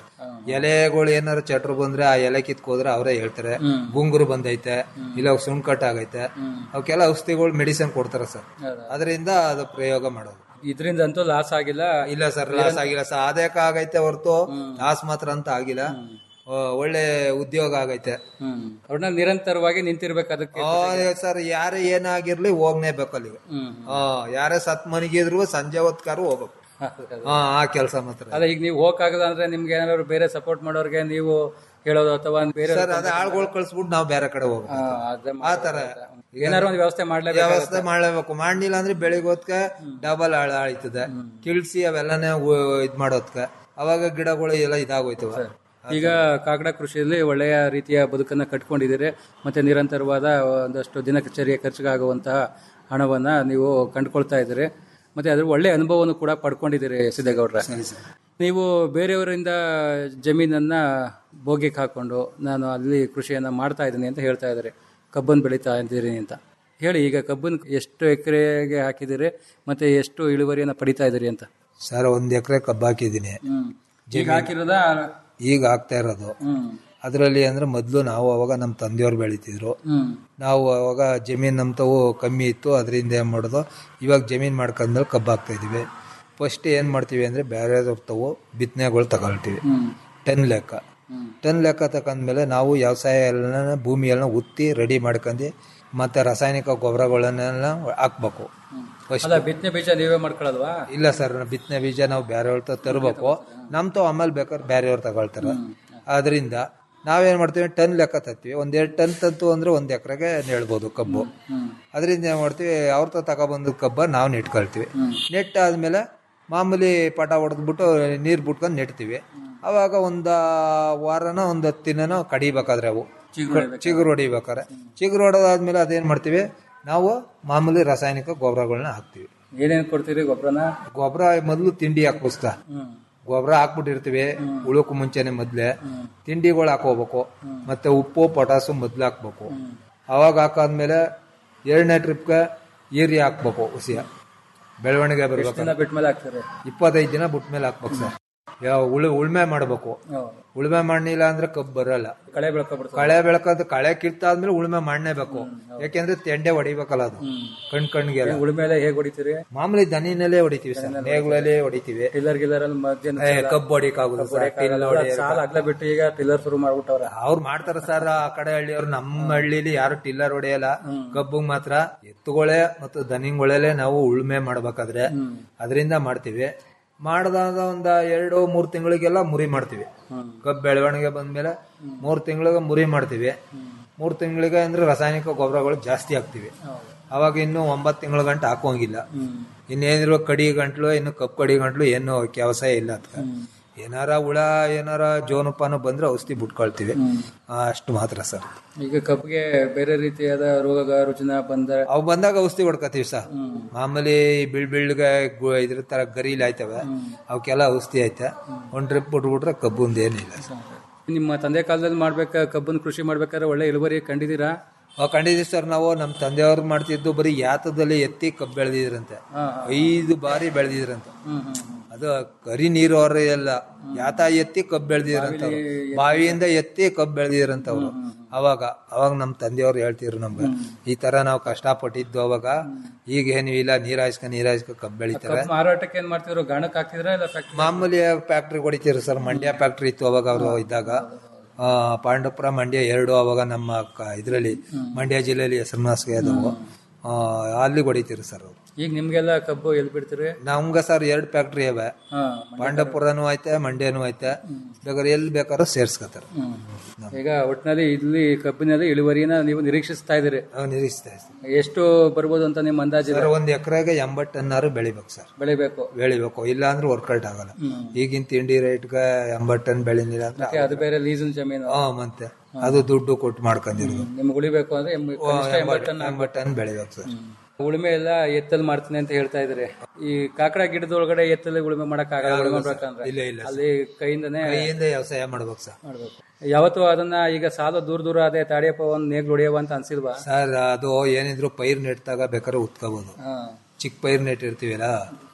ಎಲೆಗಳು ಏನಾರು ಚಟ್ರು ಬಂದ್ರೆ ಆ ಎಲೆ ಕಿತ್ಕೋದ್ರೆ ಅವರೇ ಹೇಳ್ತಾರೆ ಗುಂಗುರು ಬಂದೈತೆ ಇಲ್ಲ ಸುಣ್ಕಟ್ ಆಗೈತೆ ಅವಕ್ಕೆಲ್ಲ ಔಷಧಿಗಳು ಮೆಡಿಸಿನ್ ಕೊಡ್ತಾರೆ ಸರ್ ಅದರಿಂದ ಅದು ಪ್ರಯೋಗ ಮಾಡೋದು ಇದರಿಂದ ಅಂತೂ ಲಾಸ್ ಆಗಿಲ್ಲ ಇಲ್ಲ ಸರ್ ಲಾಸ್ ಆಗಿಲ್ಲ ಸರ್ ಆದಾಯಕ ಆಗೈತೆ ಹೊರತು ಲಾಸ್ ಮಾತ್ರ ಅಂತ ಆಗಿಲ್ಲ ಆ, ಒಳ್ಳೆ ಉದ್ಯೋಗ ಆಗೈತೆ ಅವ್ರನ್ನ ನಿರಂತರವಾಗಿ ನಿಂತಿರ್ಬೇಕು ಅದಕ್ಕೆ ಆ, ಸರ್ ಯಾರೇ ಏನಾಗಿರ್ಲಿ ಹೋಗ್ನೇಬೇಕು ಅಲ್ಲಿಗೆ ಆ, ಯಾರೇ ಸತ್ ಮನಿಗಿದ್ರು ಸಂಜೆ ಹೊತ್ಕಾರು ಹೋಗ್ಬೇಕು ಆ, ಆ ಕೆಲಸ ಮಾತ್ರ ಅಲ್ಲ ಈಗ ನೀವು ಹೋಗಕ್ಕಾಗಲ್ಲ ಅಂದ್ರೆ ನಿಮ್ಗೆ ಏನಾದ್ರು ಬೇರೆ ಸಪೋರ್ಟ್ ಮಾಡೋರ್ಗೆ ನೀವು ಹೇಳೋದು ಅಥವಾ ಬೇರೆ ಸರ್ ಅದೇ ಆಳ್ಗಳು ಕಳ್ಸ್ಬಿಟ್ಟು ನಾವು ಬೇರೆ ಕಡೆ ಹೋಗ್ಬೇಕು ಆ ತರ ಏನಾದ್ರು ಒಂದು ವ್ಯವಸ್ಥೆ ಮಾಡ್ಲೇಬೇಕು ವ್ಯವಸ್ಥೆ ಮಾಡ್ಲೇಬೇಕು ಮಾಡ್ಲಿಲ್ಲ ಅಂದ್ರೆ ಬೆಳಿಗ್ಗೆ ಹೊತ್ಕ ಡಬಲ್ ಆಳ ಆಯ್ತದೆ ಕಿಳ್ಸಿ ಅವೆಲ್ಲನೇ ಉ- ಇದ್ ಮಾಡೋದ್ಕ ಅವಾಗ ಗಿಡಗಳು ಎಲ್ಲ ಇದಾಗೋಯ್ತವ ಈಗ ಕಾಕಡ ಕೃಷಿಯಲ್ಲಿ ಒಳ್ಳೆಯ ರೀತಿಯ ಬದುಕನ್ನ ಕಟ್ಕೊಂಡಿದ್ದೀರಿ ಮತ್ತೆ ನಿರಂತರವಾದ ಒಂದಷ್ಟು ದಿನಚರಿಯ ಖರ್ಚಿಗಾಗುವಂತಹ ಹಣವನ್ನ ನೀವು ಕಂಡುಕೊಳ್ತಾ ಇದ್ದೀರಿ ಮತ್ತೆ ಅದ್ರ ಒಳ್ಳೆ ಅನುಭವವನ್ನು ಕೂಡ ಪಡ್ಕೊಂಡಿದ್ದೀರಿ ಸಿದ್ದೇಗೌಡ್ರ ನೀವು ಬೇರೆಯವರಿಂದ ಜಮೀನನ್ನ ಬೋಗಿಗೆ ಹಾಕೊಂಡು ನಾನು ಅಲ್ಲಿ ಕೃಷಿಯನ್ನ ಮಾಡ್ತಾ ಇದ್ದೀನಿ ಅಂತ ಹೇಳ್ತಾ ಇದ್ದಾರೆ ಕಬ್ಬನ್ನು ಬೆಳೀತಾ ಇದ್ದೀರಿ ಅಂತ ಹೇಳಿ ಈಗ ಕಬ್ಬನ್ ಎಷ್ಟು ಎಕರೆಗೆ ಹಾಕಿದ್ದೀರಿ ಮತ್ತೆ ಎಷ್ಟು ಇಳುವರಿಯನ್ನ ಪಡಿತಾ ಇದ್ದೀರಿ ಅಂತ ಸರ್ ಒಂದ್ ಎಕರೆ ಕಬ್ಬು ಹಾಕಿದೀನಿ ಈಗ ಹಾಕಿರೋದ ಈಗ ಹಾಕ್ತಾ ಇರೋದು ಅದರಲ್ಲಿ ಅಂದ್ರೆ ಮೊದ್ಲು ನಾವು ಅವಾಗ ನಮ್ಮ ತಂದೆಯವ್ರು ಬೆಳಿತಿದ್ರು ನಾವು ಅವಾಗ ಜಮೀನ್ ನಮ್ ತಾವು ಕಮ್ಮಿ ಇತ್ತು ಅದರಿಂದ ಏನ್ ಮಾಡೋದು ಇವಾಗ ಜಮೀನ್ ಮಾಡ್ಕೊಂಡ್ಮೇಲೆ ಕಬ್ಬು ಹಾಕ್ತಾ ಇದೀವಿ ಫಸ್ಟ್ ಏನ್ ಮಾಡ್ತೀವಿ ಅಂದ್ರೆ ಬೇರೆದವ್ರ ತಾವು ಬಿತ್ತನೆಗಳು ತಗೊಳ್ತೀವಿ ಟನ್ ಲೆಕ್ಕ ಟನ್ ಲೆಕ್ಕ ತಕೊಂಡ್ಮೇಲೆ ನಾವು ವ್ಯವಸಾಯ ಎಲ್ಲ ಭೂಮಿಯೆಲ್ಲ ಉತ್ತಿ ರೆಡಿ ಮಾಡ್ಕೊಂಡು ಮತ್ತೆ ರಾಸಾಯನಿಕ ಗೊಬ್ಬರಗಳನ್ನೆಲ್ಲ ಹಾಕ್ಬೇಕು First. ಅಲ್ಲ ಬಿತ್ತನೆ ಬೀಜ ನೀವೇ ಮಾಡ್ಕೊಳ್ಳಲ್ವಾ ಇಲ್ಲ ಸರ್ ಬಿತ್ತನೆ ಬೀಜ ನಾವು ಬೇರೆಯವ್ರ ತರಬೇಕು ನಮ್ ತಾವ್ ಆಮೇಲೆ ಬೇಕಾದ್ರೆ ಬೇರೆಯವ್ರು ತಗೊಳ್ತಾರ ಅದರಿಂದ ನಾವೇನ್ ಮಾಡ್ತೀವಿ ಟನ್ ಲೆಕ್ಕ ತತ್ತೀವಿ ಒಂದ್ ಎರಡ್ ಟನ್ ತಂತು ಅಂದ್ರೆ ಒಂದ್ ಎಕರೆಗೆ ನೆಡ್ಬೋದು ಕಬ್ಬು ಅದರಿಂದ ಏನ್ ಮಾಡ್ತೀವಿ ಅವ್ರ ತ ತಗೊಬಂದ ಕಬ್ಬ ನಾವು ನೆಟ್ಕೊಳ್ತೀವಿ ನೆಟ್ ಆದ್ಮೇಲೆ ಮಾಮೂಲಿ ಪಟ ಹೊಡೆದ್ಬಿಟ್ಟು ನೀರ್ ಬಿಟ್ಕೊಂಡು ನೆಟ್ತೀವಿ ಅವಾಗ ಒಂದ ವಾರನ ಒಂದ್ ಹತ್ತು ದಿನನೋ ಕಡಿಬೇಕಾದ್ರೆ ಅವು ಚಿಗುರು ಹೊಡಿಬೇಕಾರೆ ಚಿಗುರು ಹೊಡೆದಾದ್ಮೇಲೆ ಅದೇನ್ ಮಾಡ್ತೀವಿ ನಾವು ಮಾಮೂಲಿ ರಾಸಾಯನಿಕ ಗೊಬ್ಬರಗಳನ್ನ ಹಾಕ್ತಿವಿ ಏನೇನ್ ಕೊಡ್ತೀರಿ ಗೊಬ್ಬರನ ಗೊಬ್ಬರ ಮೊದಲು ತಿಂಡಿ ಹಾಕ್ಬೋಸ್ತ ಗೊಬ್ಬರ ಹಾಕ್ಬಿಟ್ಟಿರ್ತೀವಿ ಉಳಕ್ಕೂ ಮುಂಚೆನೆ ಮೊದ್ಲೇ ತಿಂಡಿಗಳು ಹಾಕೋಬೇಕು ಮತ್ತೆ ಉಪ್ಪು ಪೊಟಾಸು ಮೊದ್ಲು ಹಾಕ್ಬೇಕು ಅವಾಗ ಹಾಕಾದ್ಮೇಲೆ ಎರಡನೇ ಟ್ರಿಪ್ಗೆ ಯೂರಿಯಾ ಹಾಕ್ಬೇಕು ಹುಸಿಯ ಬೆಳವಣಿಗೆ ಬರ್ಬೇಕು ದಿನ ಬಿಟ್ಮೇಲೆ ಹಾಕ್ತಾರೆ ಇಪ್ಪತ್ತೈದು ದಿನ ಬಿಟ್ಟ ಮೇಲೆ ಹಾಕ್ಬೇಕು ಸರ್ ಯಾವ ಉಳು ಉಳ್ಮೆ ಮಾಡ್ಬೇಕು ಉಳ್ಮೆ ಮಾಡ್ಲಿಲ್ಲ ಅಂದ್ರೆ ಕಬ್ಬು ಬರಲ್ಲ ಕಳೆ ಬೆಳ್ಕೊಬಿಡ್ತಾರೆ ಕಳೆ ಬೆಳಕಂತ ಕಳೆ ಕಿತ್ತಾದ್ಮೇಲೆ ಉಳ್ಮೆ ಮಾಡಲೇಬೇಕು ಯಾಕೆಂದ್ರೆ ತೆಂಡೆ ಹೊಡಿಬೇಕಲ್ಲ ಅದು ಕಣ್ ಕಣ್ಗೆ ಉಳುಮೆ ಎಲ್ಲ ಹೇಗೆ ಹೊಡಿತೀರಿ ಮಾಮೂಲಿ ದನಿನಲ್ಲೇ ಹೊಡಿತೀವಿ ಸರ್ ನೇಗ್ಲಲ್ಲೇ ಹೊಡಿತೀವಿ ಟಿಲ್ಲರ್ ಗಿಲ್ಲರ್ ಅಲ್ಲಿ ಮಧ್ಯ ಏ, ಕಬ್ಬು ಹೊಡಿಕಾಗುದು ಸರ್ ಟಿಲ್ ಹೊಡಿ- ಸಾಲ ಅಗ್ಲ ಬಿಟ್ಟು ಈಗ ಟಿಲ್ಲರ್ ಶುರು ಮಾಡ್ಬಿಟ್ಟವ್ರ ಅವ್ರು ಮಾಡ್ತಾರ ಸರ್ ಆ ಕಡೆ ಹಳ್ಳಿಯವ್ರು ನಮ್ಮ ಹಳ್ಳಿಲಿ ಯಾರು ಟಿಲ್ಲರ್ ಹೊಡೆಯಲ್ಲ ಕಬ್ಬು ಮಾತ್ರ ಎತ್ತುಗಳೇ ಮತ್ತು ದನಿಗಳಲ್ಲೇ ನಾವು ಉಳುಮೆ ಮಾಡ್ಬೇಕಾದ್ರೆ ಅದರಿಂದ ಮಾಡ್ತೀವಿ ಮಾಡದಾದ ಒಂದ ಎರಡು ಮೂರ್ ತಿಂಗಳಿಗೆಲ್ಲ ಮುರಿ ಮಾಡ್ತೀವಿ ಕಬ್ಬು ಬೆಳವಣಿಗೆ ಬಂದ್ಮೇಲೆ ಮೂರ್ ತಿಂಗಳಿಗೆ ಮುರಿ ಮಾಡ್ತೀವಿ ಮೂರ್ ತಿಂಗಳಿಗೆ ಅಂದ್ರೆ ರಾಸಾಯನಿಕ ಗೊಬ್ಬರಗಳು ಜಾಸ್ತಿ ಹಾಕ್ತಿವಿ ಅವಾಗ ಇನ್ನು ಒಂಬತ್ತು ತಿಂಗಳ ಗಂಟೆ ಹಾಕೋಂಗಿಲ್ಲ ಇನ್ನೇನಿರೋ ಕಡಿ ಗಂಟ್ಲು ಇನ್ನು ಕಬ್ಬು ಕಡಿ ಗಂಟ್ಲು ಏನು ವ್ಯವಸಾಯ ಇಲ್ಲ ಅದಕ್ಕೆ ಏನಾರ ಹುಳ ಏನಾರ ಜೋನುಪಾನ ಬಂದ್ರೆ ಔಷಧಿ ಬಿಟ್ಕೊಳ್ತೀವಿ ಆ, ಅಷ್ಟು ಮಾತ್ರ ಸರ್ ಈಗ ಕಬ್ಬಿಗೆ ಬೇರೆ ರೀತಿಯಾದ ರೋಗ ರುಜಿನ ಬಂದ ಅವು ಬಂದಾಗ ಔಷಧಿ ಹೊಡ್ಕತೀವಿ ಸರ್ ಮಾಮೂಲಿ ಬಿಳ್ ಬಿಳ್ಗೆ ಗು- ಇದ್ರ ತರ ಗರೀಲ್ ಆಯ್ತವೆ ಅವಕ್ಕೆಲ್ಲ ಔಷಧಿ ಐತೆ ಒಂದ್ ಟ್ರಿಪ್ ಬಿಟ್ಬಿಟ್ರೆ ಕಬ್ಬುಂದ ಏನಿಲ್ಲ ಸರ್ ನಿಮ್ಮ ತಂದೆ ಕಾಲದಲ್ಲಿ ಮಾಡ್ಬೇಕ ಕಬ್ಬನ್ ಕೃಷಿ ಮಾಡ್ಬೇಕಾದ್ರೆ ಒಳ್ಳೆ ಇಳುವರಿ ಕಂಡಿದ್ದೀರಾ ಅವ್ ಕಂಡಿದ್ದೀವಿ ಸರ್ ನಾವು ನಮ್ಮ ತಂದೆಯವ್ರು ಮಾಡ್ತಿದ್ದು ಬರೀ ಯಾತದಲ್ಲಿ ಎತ್ತಿ ಕಬ್ಬು ಬೆಳೆದಿದ್ರಂತೆ ಐದು ಬಾರಿ ಬೆಳೆದಿದ್ರಂತೆ ಅದು ಕರಿ ನೀರು ಅವ್ರ ಎಲ್ಲ ಯಾತ ಎತ್ತಿ ಕಬ್ಬು ಬೆಳೆದಿದ್ರಂತ ಅವ್ರು. ಬಾವಿಯಿಂದ ಎತ್ತಿ ಕಬ್ಬು ಬೆಳೆದಿದ್ರಂತ ಅವ್ರು ಅವಾಗ ಅವಾಗ ನಮ್ಮ ತಂದೆಯವ್ರು ಹೇಳ್ತಿದ್ರು ನಮ್ಗೆ ಈ ತರ ನಾವು ಕಷ್ಟಪಟ್ಟಿದ್ದು ಅವಾಗ ಈಗ ಏನು ಇಲ್ಲ ನೀರ್ ಹಾಯ್ಸ್ಕ ನೀರ್ ಹಾಯ್ಸ್ಕ ಕಬ್ಬು ಬೆಳಿತಾರೆ ಕಬ್ಬು ಮಾರಾಟಕ್ಕೆ ಏನ್ ಮಾಡ್ತಿದ್ರು ಗಾಣಕ್ ಹಾಕ್ತಿದ್ರ ಇಲ್ಲ ಫ್ಯಾಕ್ಟ್ರಿ ಮಾಮೂಲಿ ಫ್ಯಾಕ್ಟ್ರಿ ಹೊಡಿತಿದ್ರು ಸರ್ ಮಂಡ್ಯ ಫ್ಯಾಕ್ಟ್ರಿ ಇತ್ತು ಅವಾಗ ಅವರು ಇದ್ದಾಗ ಆ, ಪಾಂಡವಪುರ ಮಂಡ್ಯ ಎರಡು ಅವಾಗ ನಮ್ಮ ಕ- ಇದ್ರಲ್ಲಿ ಮಂಡ್ಯ ಜಿಲ್ಲೆಯಲ್ಲಿ ಹೆಸರುನಾಸಿಗೆ ಅದಾವು ಆ, ಅಲ್ಲಿ ಹೊಡಿತಿರು ಸರ್ ಅವ್ರು ಈಗ ನಿಮ್ಗೆಲ್ಲ ಕಬ್ಬು ಎಲ್ಲಿ ಬಿಡ್ತೀರಿ ನಮ್ಗ ಸರ್ ಎರಡು ಫ್ಯಾಕ್ಟ್ರಿ ಅವೆ ಹಾ ಪಾಂಡವಪುರನೂ ಐತೆ ಮಂಡ್ಯನೂ ಐತೆ ಬೇಕಾದ್ರೆ ಎಲ್ಲಿ ಬೇಕಾದ್ರೂ ಸೇರ್ಸ್ಕೊತಾರೆ ಈಗ ಒಟ್ಟಿನಲ್ಲಿ ಇಲ್ಲಿ ಕಬ್ಬಿನಲ್ಲಿ ಇಳುವರಿನ ನೀವು ನಿರೀಕ್ಷಿಸ್ತಾ ಇದ್ದೀರಿ ನಿರೀಕ್ಷಿಸ್ತಾ ಎಷ್ಟು ಬರ್ಬೋದು ಅಂತ ನಿಮ್ಮ ಅಂದಾಜು ಸರ್ ಒಂದ್ ಎಕರೆಗೆ ಎಂಬತ್ತು ಟನ್ನಾರು ಬೆಳಿಬೇಕು ಸರ್ ಬೆಳಿಬೇಕು ಬೆಳಿಬೇಕು ಇಲ್ಲ ಅಂದ್ರೆ ವರ್ಕೌಟ್ ಆಗಲ್ಲ ಈಗಿನ ತಿಂಡಿ ರೇಟ್ಗೆ ಎಂಬತ್ತು ಟನ್ ಬೆಳಿನಿಲ್ಲ ಅಂದ್ರೆ ಮತ್ತೆ ಅದು ಬೇರೆ ಲೀಸನ್ ಜಮೀನು ಹಾ ಮತ್ತೆ ಅದು ದುಡ್ಡು ಕೊಟ್ಟು ಮಾಡ್ಕೊಂಡಿರೋದು ನಿಮ್ಗೆ ಉಳಿಬೇಕು ಅಂದ್ರೆ ಎಂಬ- ಕನಿಷ್ಠ ಎಂಬತ್ತು ಟನ್ ಎಂಬತ್ತು ಟನ್ ಬೆಳಿಬೇಕು ಸರ್ ಉಳುಮೆ ಎಲ್ಲ ಎತ್ತಲ್ ಮಾಡ್ತೀನಿ ಅಂತ ಹೇಳ್ತಾ ಇದ್ರಿ ಈ ಕಾಕಡ ಗಿಡದೊಳಗಡೆ ಎತ್ತಲ್ಲಿ ಉಳುಮೆ ಮಾಡಕ್ ಆಗಲ್ಲ ಉಳುಮೆ ಮಾಡ್ಬೇಕಂದ್ರೆ ಇಲ್ಲ ಇಲ್ಲ ಅಲ್ಲಿ ಕೈಯಿಂದನೇ ಕೈಯಿಂದ ವ್ಯವಸಾಯ ಮಾಡ್ಬೇಕು ಸರ್ ಮಾಡ್ಬೇಕು ಯಾವತ್ತು ಅದನ್ನ ಈಗ ಸಾಲ ದೂರ ದೂರ ಅದೇ ತಾಡಿಯಪ್ಪ ಒಂದ್ ನೇಗ್ಲು ಹೊಡಿಯವ ಅಂತ ಅನ್ಸಿಲ್ವಾ ಸರ್ ಅದು ಏನಿದ್ರು ಪೈರ್ ನೆಟ್ಟಾಗ ಬೇಕಾದ್ರೆ ಉತ್ಕೋಬಹುದು ಹಾ. ಚಿಕ್ಕ ಪೈರ್ ನೆಟ್ಟಿರ್ತೀವಲ್ಲ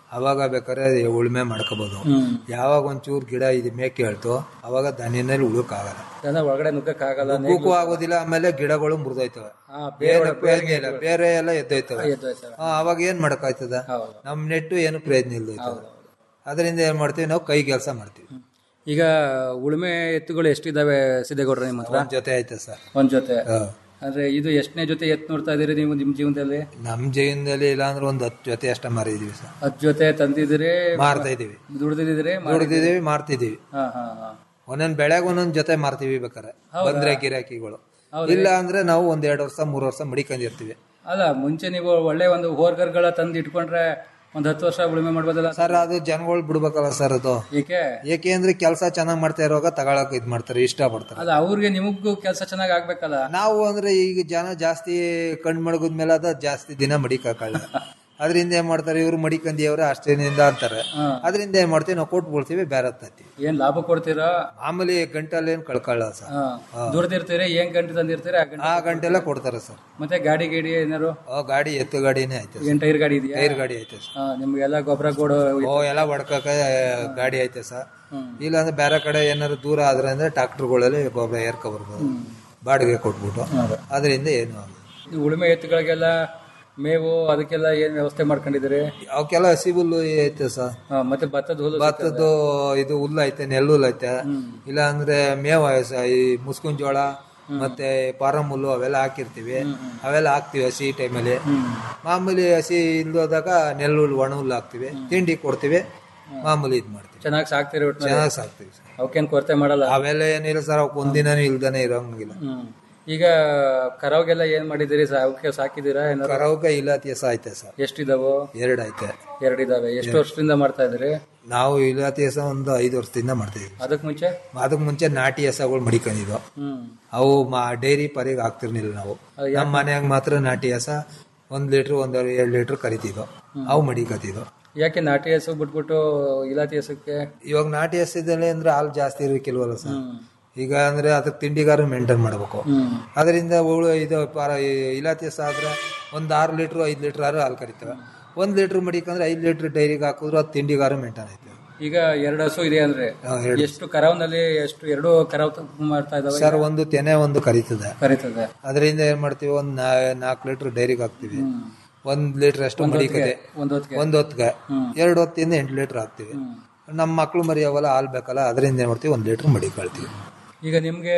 ಅವಾಗ ಬೇಕಾದ್ರೆ ಉಳುಮೆ ಮಾಡ್ಕೋಬಹುದು ಹ್ಮ್. ಯಾವಾಗ ಒಂಚೂರು ಗಿಡ ಇದು ಮೇಕೆ ಹೇಳ್ತು ಅವಾಗ ಧಾನ್ಯನಲ್ಲಿ ಉಳುಕಾಗಲ್ಲ ದನ ಒಳಗಡೆ ನುಗ್ಗಕ್ಕಾಗಲ್ಲ ನುಗ್ಗಕ್ಕೂ ಆಗೋದಿಲ್ಲ ಆಮೇಲೆ ಗಿಡಗಳು ಮುರಿದೋಯ್ತವೆ ಹಾ, ಬೇರೆ ಏನು ಒಳಗೆ ಪ್ರಯೋಜನ ಇಲ್ಲ ಬೇರೆ ಎಲ್ಲ ಎದ್ದೋಯ್ತವೆ ಎದ್ದೋಯ್ತವೆ. ಹಾ, ಅವಾಗ ಏನ್ ಮಾಡಕ್ಕಾಯ್ತದ ನಮ್ ನೆಟ್ಟು ಏನು ಪ್ರಯೋಜನ ಇಲ್ದೋಯ್ತದ ಅದರಿಂದ ಏನ್ ಮಾಡ್ತೀವಿ ನಾವು ಕೈ ಕೆಲಸ ಮಾಡ್ತೀವಿ ಈಗ ಉಳುಮೆ ಎತ್ತುಗಳು ಎಷ್ಟಿದಾವೆ ಸಿದ್ದೇಗೌಡ್ರ ನಿಮ್ಮ ಹತ್ರ ಒಂದ್ ಜೊತೆ ಐತೆ ಸರ್ ಒಂದ್ ಜೊತೆ ಅಂದ್ರೆ ಇದು ಎಷ್ಟನೇ ಜೊತೆ ಎತ್ತು ನೋಡ್ತಾ ಇದೀರಿ ನೀವು ನಿಮ್ ಜೀವನದಲ್ಲಿ ನಮ್ ಜೀವನದಲ್ಲಿ ಇಲ್ಲಾಂದ್ರೆ ಒಂದ್ ಹತ್ತು ಜೊತೆ ಅಷ್ಟ ಮಾರಿದೀವಿ ಸರ್ ಹತ್ತು ಜೊತೆ ತಂದಿದ್ದೀರಿ ಮಾರ್ತಾ ಇದೀವಿ ದುಡ್ದಿದ್ದೀರಿ ದುಡ್ದಿದೀವಿ ಮಾರ್ತಿದೀವಿ ಹಾ ಹಾ ಹಾ ಒಂದೊಂದ್ ಬೆಳೆಗ್ ಒಂದೊಂದ್ ಜೊತೆ ಮಾರ್ತೀವಿ ಬೇಕಾರೆ ಹೌದಾ? ಬಂದ್ರೆ ಗಿರಾಕಿಗಳು ಹೌದಾ? ಇಲ್ಲ ಅಂದ್ರೆ ನಾವು ಒಂದ್ ಎರಡ್ ವರ್ಷ ಮೂರ್ ವರ್ಷ ಮಡಿಕೊಂಡಿರ್ತೀವಿ ಅಲ್ಲ ಮುಂಚೆ ನೀವು ಒಳ್ಳೆ ಒಂದು ಹೋರ್ಗರ್ಗಳ ತಂದು ಇಟ್ಕೊಂಡ್ರೆ ಒಂದ್ ಹತ್ತು ವರ್ಷ ಉಳುಮೆ ಮಾಡ್ಬೋದಲ್ಲ ಸರ್ ಅದು ಜನಗಳು ಬಿಡ್ಬೇಕಲ್ಲ ಸರ್ ಅದು ಏಕೆ ಏಕೆ ಅಂದ್ರೆ ಕೆಲಸ ಚೆನ್ನಾಗ್ ಮಾಡ್ತಾ ಇರುವಾಗ ತಗೊಳಕ್ ಇದ್ ಮಾಡ್ತಾರೆ ಇಷ್ಟ ಪಡ್ತಾರೆ ಅಲ್ಲ ಅವ್ರಿಗೆ ನಿಮಗೂ ಕೆಲಸ ಚೆನ್ನಾಗಿ ಆಗ್ಬೇಕಲ್ಲ ನಾವು ಅಂದ್ರೆ ಈಗ ಜನ ಜಾಸ್ತಿ ಕಣ್ ಮಡಗದ್ಮೇಲೆ ಅದ ಜಾಸ್ತಿ ದಿನ ಮಡಿಕಾಕಲ್ಲ ಅದರಿಂದ ಏನ್ ಮಾಡ್ತಾರೆ ಇವ್ರು ಮಡಿಕಂದಿಯವ್ರೆ ಅಷ್ಟೇನಿಂದ ಅಂತಾರೆ ಅದರಿಂದ ಏನ್ ಮಾಡ್ತೀವಿ ನಾವು ಕೊಟ್ಟು ಬಿಡ್ತೀವಿ ಬೇರೆ ತತ್ತಿ ಏನ್ ಲಾಭ ಕೊಡ್ತೀರಾ ಮಾಮೂಲಿ ಗಂಟಲ್ಲಿ ಏನ್ ಕಳ್ಕೊಳ್ಳ ಸರ್ ಹಾ. ದುಡ್ದಿರ್ತೀರಿ ಏನ್ ಗಂಟೆ ತಂದಿರ್ತೀರಿ ಆ ಗಂಟೆ ಆ ಗಂಟೆಲ್ಲ ಕೊಡ್ತಾರೆ ಸರ್ ಮತ್ತೆ ಗಾಡಿ ಗಿಡಿ ಏನಾರು ಆ ಗಾಡಿ ಎತ್ತು ಗಾಡಿನೇ ಐತೆ ಏನ್ ಟೈರ್ ಗಾಡಿ ಇದೆಯಾ ಟೈರ್ ಗಾಡಿ ಐತೆ ಸರ್ ಹಾ, ನಿಮ್ಗೆಲ್ಲ ಗೊಬ್ಬರ ಕೊಡು ಓ ಎಲ್ಲ ಹೊಡ್ಕಕ ಗಾಡಿ ಐತೆ ಸರ್ ಇಲ್ಲ ಅಂದ್ರೆ ಬೇರೆ ಕಡೆ ಏನಾದ್ರು ದೂರ ಆದ್ರೆ ಅಂದ್ರೆ ಟ್ರಾಕ್ಟರ್ಗಳಲ್ಲಿ ಗೊಬ್ಬರ ಏರ್ಕೊ ಬರ್ಬೋದು ಬಾಡಿಗೆ ಕೊಟ್ಬಿಟ್ಟು ಅದರಿಂದ ಏನು ಆಗಲ್ಲ. ಈ ಉಳುಮೆ ಎತ್ತುಗಳಿಗೆಲ್ಲ ಮೇವು ಅದಕ್ಕೆಲ್ಲ ಏನ್ ವ್ಯವಸ್ಥೆ ಮಾಡ್ಕೊಂಡಿದ್ದೀರಿ ಅವಕ್ಕೆಲ್ಲ ಹಸಿ ಹುಲ್ಲು ಐತೆ ಸರ್ ಹಾ, ಮತ್ತೆ ಭತ್ತದ ಹುಲ್ಲು ಭತ್ತದ್ದು ಇದು ಹುಲ್ಲು ಐತೆ ನೆಲ್ಲು ಹುಲ್ಲು ಐತೆ ಇಲ್ಲ ಅಂದ್ರೆ ಮೇವ ಸ- ಈ ಮುಸ್ಕುನ್ ಜೋಳ ಮತ್ತೆ ಪಾರಂ ಹುಲ್ಲು ಅವೆಲ್ಲ ಹಾಕಿರ್ತೀವಿ ಅವೆಲ್ಲ ಹಾಕ್ತಿವಿ ಹಸಿ ಟೈಮಲ್ಲಿ ಮಾಮೂಲಿ ಹಸಿ ಇಲ್ದೋದಾಗ ನೆಲ್ಲು ಹುಲ್ಲು ಒಣ ಹುಲ್ಲು ಹಾಕ್ತಿವಿ ತಿಂಡಿ ಕೊಡ್ತೀವಿ ಮಾಮೂಲಿ ಇದ್ ಮಾಡ್ತೀವಿ ಚೆನ್ನಾಗಿ ಸಾಕ್ತಿರಿ ಒಟ್ನಲ್ಲಿ? ಚೆನ್ನಾಗಿ ಸಾಕ್ತಿವಿ ಸರ್ ಅವಕ್ಕೇನ್ ಕೊರತೆ ಮಾಡಲ್ಲ ಅವೆಲ್ಲ ಏನಿಲ್ಲ ಸರ್ ಅವಕ್ಕೆ ಒಂದಿನನೂ ಇಲ್ದಾನೆ ಇರೋಂಗಿಲ್ಲ ಹ್ಮ್. ಈಗ ಕರಾವ್ಗೆಲ್ಲ ಏನ್ ಮಾಡಿದಿರಿ ಅವಕ್ಕೆ ಸಾಕಿದೀರಾ ಏನಾರು ಕರವಕ ಇಲಾತಿ ಸ ಐತೆ ಸರ್ ಎಷ್ಟಿದಾವು ಎರಡು ಐತೆ ಎರಡಿದಾವೆ ಎಷ್ಟು ವರ್ಷದಿಂದ ಮಾಡ್ತಾ ಇದ್ರಿ ನಾವು ಇಲಾತಿ ಹಸ ಒಂದು ಐದು ವರ್ಷದಿಂದ ಮಾಡ್ತಿದ್ವಿ ಅದಕ್ ಮುಂಚೆ ಅದಕ್ಕೆ ಮುಂಚೆ ನಾಟಿ ಹಸಗಳು ಮಡಿಕೊಂಡಿದ್ವು ಹ್ಮ್ ಅವು ಡೈರಿ ಪರಿಗೆ ಹಾಕ್ತಿರ್ಲಿಲ್ಲ ನಾವು ನಮ್ಮ ಮನ್ಯಾಗ ಮಾತ್ರ ನಾಟಿ ಹಸ ಒಂದ್ ಲೀಟರ್ ಒಂದ್ ಎರಡ್ ಲೀಟರ್ ಕರಿತಿದ್ವು ಅವು ಮಡಿಕತಿದ್ವು ಯಾಕೆ ನಾಟಿ ಹಸು ಬಿಟ್ಬಿಟ್ಟು ಇಲಾತಿ ಹಸುಕ್ಕೆ ಇವಾಗ ನಾಟಿ ಹಸಿದಲ್ಲಿ ಅಂದ್ರೆ ಹಾಲು ಜಾಸ್ತಿ ಇರಕ್ಕಿಲ್ವಲ್ಲ ಸರ್ ಈಗ ಅಂದ್ರೆ ಅದಕ್ಕೆ ತಿಂಡಿಗಾರ ಮೇಂಟೈನ್ ಮಾಡ್ಬೇಕು ಅದರಿಂದ ಉಳು ಇದು ಪಾರ ಈ ಇಲಾತಿ ಹಸ ಆದ್ರೆ ಒಂದ್ ಆರು ಲೀಟರ್ ಐದ್ ಲೀಟರ್ ಆರು ಹಾಲು ಕರಿತವೆ ಒಂದ್ ಲೀಟರ್ ಮಡಿಕಂದ್ರೆ ಐದ್ ಲೀಟರ್ ಡೈರಿಗೆ ಹಾಕಿದ್ರು ಅದು ತಿಂಡಿಗಾರ ಮೇಂಟೈನ್ ಐತೆ ಈಗ ಎರಡು ಹಸು ಇದೆ ಅಂದ್ರೆ ಹಾ, ಎರಡು. ಎಷ್ಟು ಕರಾವ್ನಲ್ಲಿ ಎಷ್ಟು ಎರಡು ಕರಾವ್ ತ- ಮಾಡ್ತಾ ಇದಾವೆ ಸರ್ ಒಂದು ತೆನೆ ಒಂದು ಕರಿತದೆ ಕರೀತದೆ ಅದರಿಂದ ಏನ್ ಮಾಡ್ತೀವಿ ಒಂದ್ ನಾಲ್ಕು ಲೀಟರ್ ಡೈರಿಗೆ ಹಾಕ್ತಿವಿ ಒಂದ್ ಲೀಟರ್ ಅಷ್ಟು ಒಂದ್ ಹೊತ್ತಿಗೆ, ಮಡಿಕತೆ ಒಂದ್ ಹೊತ್ತಿಗೆ. ಒಂದ್ ಹೊತ್ತಿಗೆ ಎರಡು ಹೊತ್ತಿಂದ ಎಂಟು ಲೀಟರ್ ಹಾಕ್ತಿವಿ ನಮ್ಮ ಮಕ್ಳು ಮರಿ ಅವೆಲ್ಲ ಹಾಲ್ ಬೇಕಲ್ಲ ಅದರಿಂದ ಏನ್ ಮಾಡ್ತೀವಿ ಒಂದ್ ಲೀಟರ್ ಮಡಿಕೊಳ್ತೀವಿ ಈಗ ನಿಮ್ಗೆ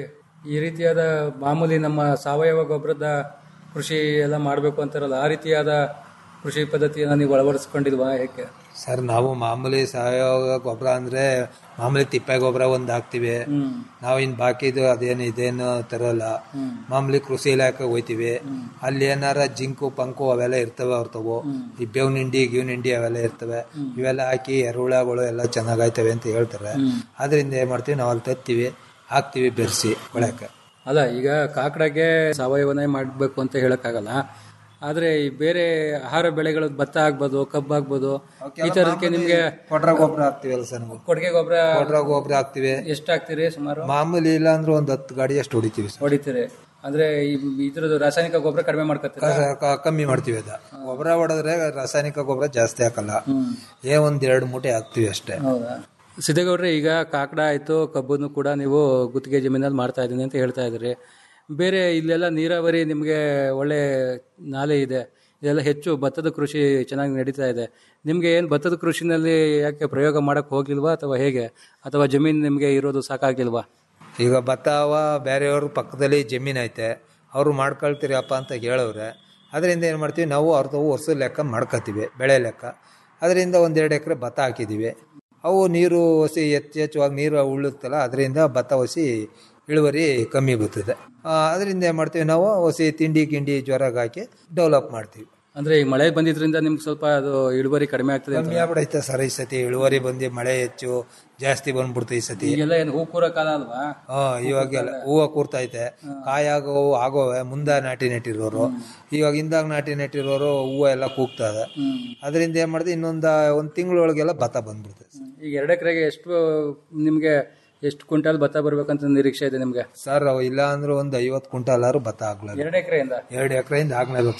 ಈ ರೀತಿಯಾದ ಮಾಮೂಲಿ ನಮ್ಮ ಸಾವಯವ ಗೊಬ್ಬರದ ಕೃಷಿ ಎಲ್ಲ ಮಾಡ್ಬೇಕು ಅಂತಾರಲ್ಲ ಆ ರೀತಿಯಾದ ಕೃಷಿ ಪದ್ಧತಿಯನ್ನ ನೀವು ಅಳವಡಿಸ್ಕೊಂಡಿಲ್ವಾ ಹೇಗೆ ಸರ್ ನಾವು ಮಾಮೂಲಿ ಸಾವಯವ ಗೊಬ್ಬರ ಅಂದ್ರೆ ಮಾಮೂಲಿ ತಿಪ್ಪೆ ಗೊಬ್ಬರ ಒಂದ್ ಹಾಕ್ತಿವಿ ನಾವು ಇನ್ ಬಾಕಿದು ಅದೇನು ಇದೇನು ತರೋಲ್ಲ ಮಾಮೂಲಿ ಕೃಷಿ ಇಲಾಖೆ ಹೋಯ್ತಿವಿ ಅಲ್ಲಿ ಏನಾರ ಜಿಂಕು ಪಂಕು ಅವೆಲ್ಲ ಇರ್ತವೆ ಅವ್ರತವು ಈ ಬೇವಿನ ಹಿಂಡಿ ಗಿವ್ನ ಹಿಂಡಿ ಅವೆಲ್ಲ ಇರ್ತವೆ ಇವೆಲ್ಲ ಹಾಕಿ ಎರುಳಗಳು ಎಲ್ಲ ಚೆನ್ನಾಗಾಯ್ತವೆ ಅಂತ ಹೇಳ್ತಾರೆ ಅದರಿಂದ ಏನ್ ಮಾಡ್ತೀವಿ ನಾವು ಅಲ್ಲಿ ತತ್ತೀವಿ ಹಾಕ್ತಿವಿ ಬೆರೆಸಿ ಒಳಕ್ಕೆ ಅಲ್ಲ ಈಗ ಕಾಕಡಗೆ ಸಾವಯವನೇ ಮಾಡಬೇಕು ಅಂತ ಹೇಳಕ್ಕಾಗಲ್ಲ ಆದ್ರೆ ಈ ಬೇರೆ ಆಹಾರ ಬೆಳೆಗಳು ಭತ್ತ ಆಗ್ಬೋದು ಕಬ್ಬು ಆಗ್ಬೋದು ಈ ತರದಕ್ಕೆ ನಿಮ್ಗೆ ಕೊಟ್ರ ಗೊಬ್ಬರ ಹಾಕ್ತಿವಲ್ಲ ಸರ್ ನಾವು ಕೊಟ್ಟಿಗೆ ಗೊಬ್ಬರ ಕೊಟ್ರ ಗೊಬ್ಬರ ಹಾಕ್ತಿವಿ ಎಷ್ಟು ಹಾಕ್ತೀರಿ ಸುಮಾರು ಮಾಮೂಲಿ ಇಲ್ಲ ಅಂದ್ರೆ ಒಂದ್ ಹತ್ತು ಗಾಡಿ ಅಷ್ಟು ಹೊಡಿತೀವಿ ಸರ್ ಹೊಡಿತೀರಿ ಅಂದ್ರೆ ಈ ಇದ್ರದ್ದು ರಾಸಾಯನಿಕ ಗೊಬ್ಬರ ಕಡಿಮೆ ಮಾಡ್ಕೊತೀರಾ ಕ- ಕ- ಕಮ್ಮಿ ಮಾಡ್ತೀವಿ ಅದ ಗೊಬ್ಬರ ಹೊಡೆದ್ರೆ ರಾಸಾಯನಿಕ ಗೊಬ್ಬರ ಜಾಸ್ತಿ ಹಾಕಲ್ಲ ಏ ಒಂದ್ ಎರಡು ಮೂಟೆ ಹಾಕ್ತಿವಿ ಅಷ್ಟೇ ಹೌದಾ ಸಿದ್ದೇಗೌಡ್ರೆ ಈಗ ಕಾಕಡ ಆಯ್ತು ಕಬ್ಬನ್ನು ಕೂಡ ನೀವು ಗುತ್ತಿಗೆ ಜಮೀನಲ್ಲಿ ಮಾಡ್ತಾ ಇದ್ದೀನಿ ಅಂತ ಹೇಳ್ತಾ ಇದ್ರಿ ಬೇರೆ ಇಲ್ಲೆಲ್ಲ ನೀರಾವರಿ ನಿಮಗೆ ಒಳ್ಳೆ ನಾಲೆ ಇದೆ ಇದೆಲ್ಲ ಹೆಚ್ಚು ಭತ್ತದ ಕೃಷಿ ಚೆನ್ನಾಗಿ ನಡೀತಾ ಇದೆ ನಿಮಗೆ ಏನು ಭತ್ತದ ಕೃಷಿನಲ್ಲಿ ಯಾಕೆ ಪ್ರಯೋಗ ಮಾಡಕ್ ಹೋಗ್ಲಿಲ್ವಾ ಅಥವಾ ಹೇಗೆ ಅಥವಾ ಜಮೀನು ನಿಮಗೆ ಇರೋದು ಸಾಕಾಗಿಲ್ವಾ ಈಗ ಭತ್ತ ಅವ ಬೇರೆಯವ್ರ ಪಕ್ಕದಲ್ಲಿ ಜಮೀನ್ ಐತೆ ಅವರು ಮಾಡ್ಕೊಳ್ತೀರಪ್ಪ ಅಂತ ಹೇಳವ್ರೆ ಅದರಿಂದ ಏನು ಮಾಡ್ತೀವಿ ನಾವು ಅವ್ರದ್ದು ವರ್ಷದ ಲೆಕ್ಕ ಮಾಡ್ಕೊತೀವಿ ಬೆಳೆ ಲೆಕ್ಕ ಅದರಿಂದ ಒಂದೆರಡು ಎಕರೆ ಭತ್ತ ಹಾಕಿದ್ದೀವಿ ಅವು ನೀರು ಹಸಿ ಹೆಚ್ಚೆಚ್ಚುವಾಗಿ ನೀರು ಉಳುತ್ತಲ್ಲ ಅದರಿಂದ ಭತ್ತ ಹಸಿ ಇಳುವರಿ ಕಮ್ಮಿ ಬರ್ತದೆ ಅದರಿಂದ ಏನು ಮಾಡ್ತೀವಿ ನಾವು ಹಸಿ ತಿಂಡಿ ಗಿಂಡಿ ಜ್ವರಗೆ ಹಾಕಿ ಡೆವಲಪ್ ಮಾಡ್ತೀವಿ ಅಂದ್ರೆ ಈ ಮಳೆ ಬಂದಿದ್ರಿಂದ ನಿಮ್ಗೆ ಸ್ವಲ್ಪ ಅದು ಇಳುವರಿ ಕಡಿಮೆ ಆಗ್ತದೆ ಅಂತ ಕಮ್ಮಿ ಆಗ್ಬಿಡೈತೆ ಸರ್ ಈ ಸತಿ ಇಳುವರಿ ಬಂದು ಮಳೆ ಹೆಚ್ಚು ಜಾಸ್ತಿ ಬಂದ್ಬಿಡ್ತು ಈ ಸತಿ ಈಗೆಲ್ಲ ಏನು ಹೂ ಕೂರೋ ಕಾಲ ಅಲ್ವಾ ಹಾ ಇವಾಗೆಲ್ಲ ಹೂವು ಕೂರ್ತೈತೆ ಕಾಯಾಗೋ ಆಗೋವೆ ಮುಂದೆ ನಾಟಿ ನೆಟ್ಟಿರೋರು ಇವಾಗ ಹಿಂದಾಗ ನಾಟಿ ನೆಟ್ಟಿರೋರು ಹೂವು ಎಲ್ಲ ಕೂಗ್ತದೆ ಅದರಿಂದ ಏನ್ ಮಾಡಿದೆ ಇನ್ನೊಂದ ಒಂದ್ ತಿಂಗಳೊಳಗೆಲ್ಲ ಭತ್ತ ಬಂದ್ಬಿಡ್ತದೆ ಈಗ ಎರಡು ಎಕರೆಗೆ ಎಷ್ಟು ನಿಮ್ಗೆ ಎಷ್ಟು ಕ್ವಿಂಟಾಲ್ ಭತ್ತ ಬರ್ಬೇಕಂತ ನಿರೀಕ್ಷೆ ಇದೆ ನಿಮ್ಗೆ ಸರ್ ಅವು ಇಲ್ಲ ಅಂದ್ರೆ ಒಂದ್ ಐವತ್ ಕ್ವಿಂಟಾಲ್ ಆದ್ರೂ ಭತ್ತ ಆಗ್ಲ ಎರಡು ಎಕರೆಯಿಂದ ಎರಡು ಎಕರೆಯಿಂದ ಆಗ್ಲೇಬೇಕು ಸರ್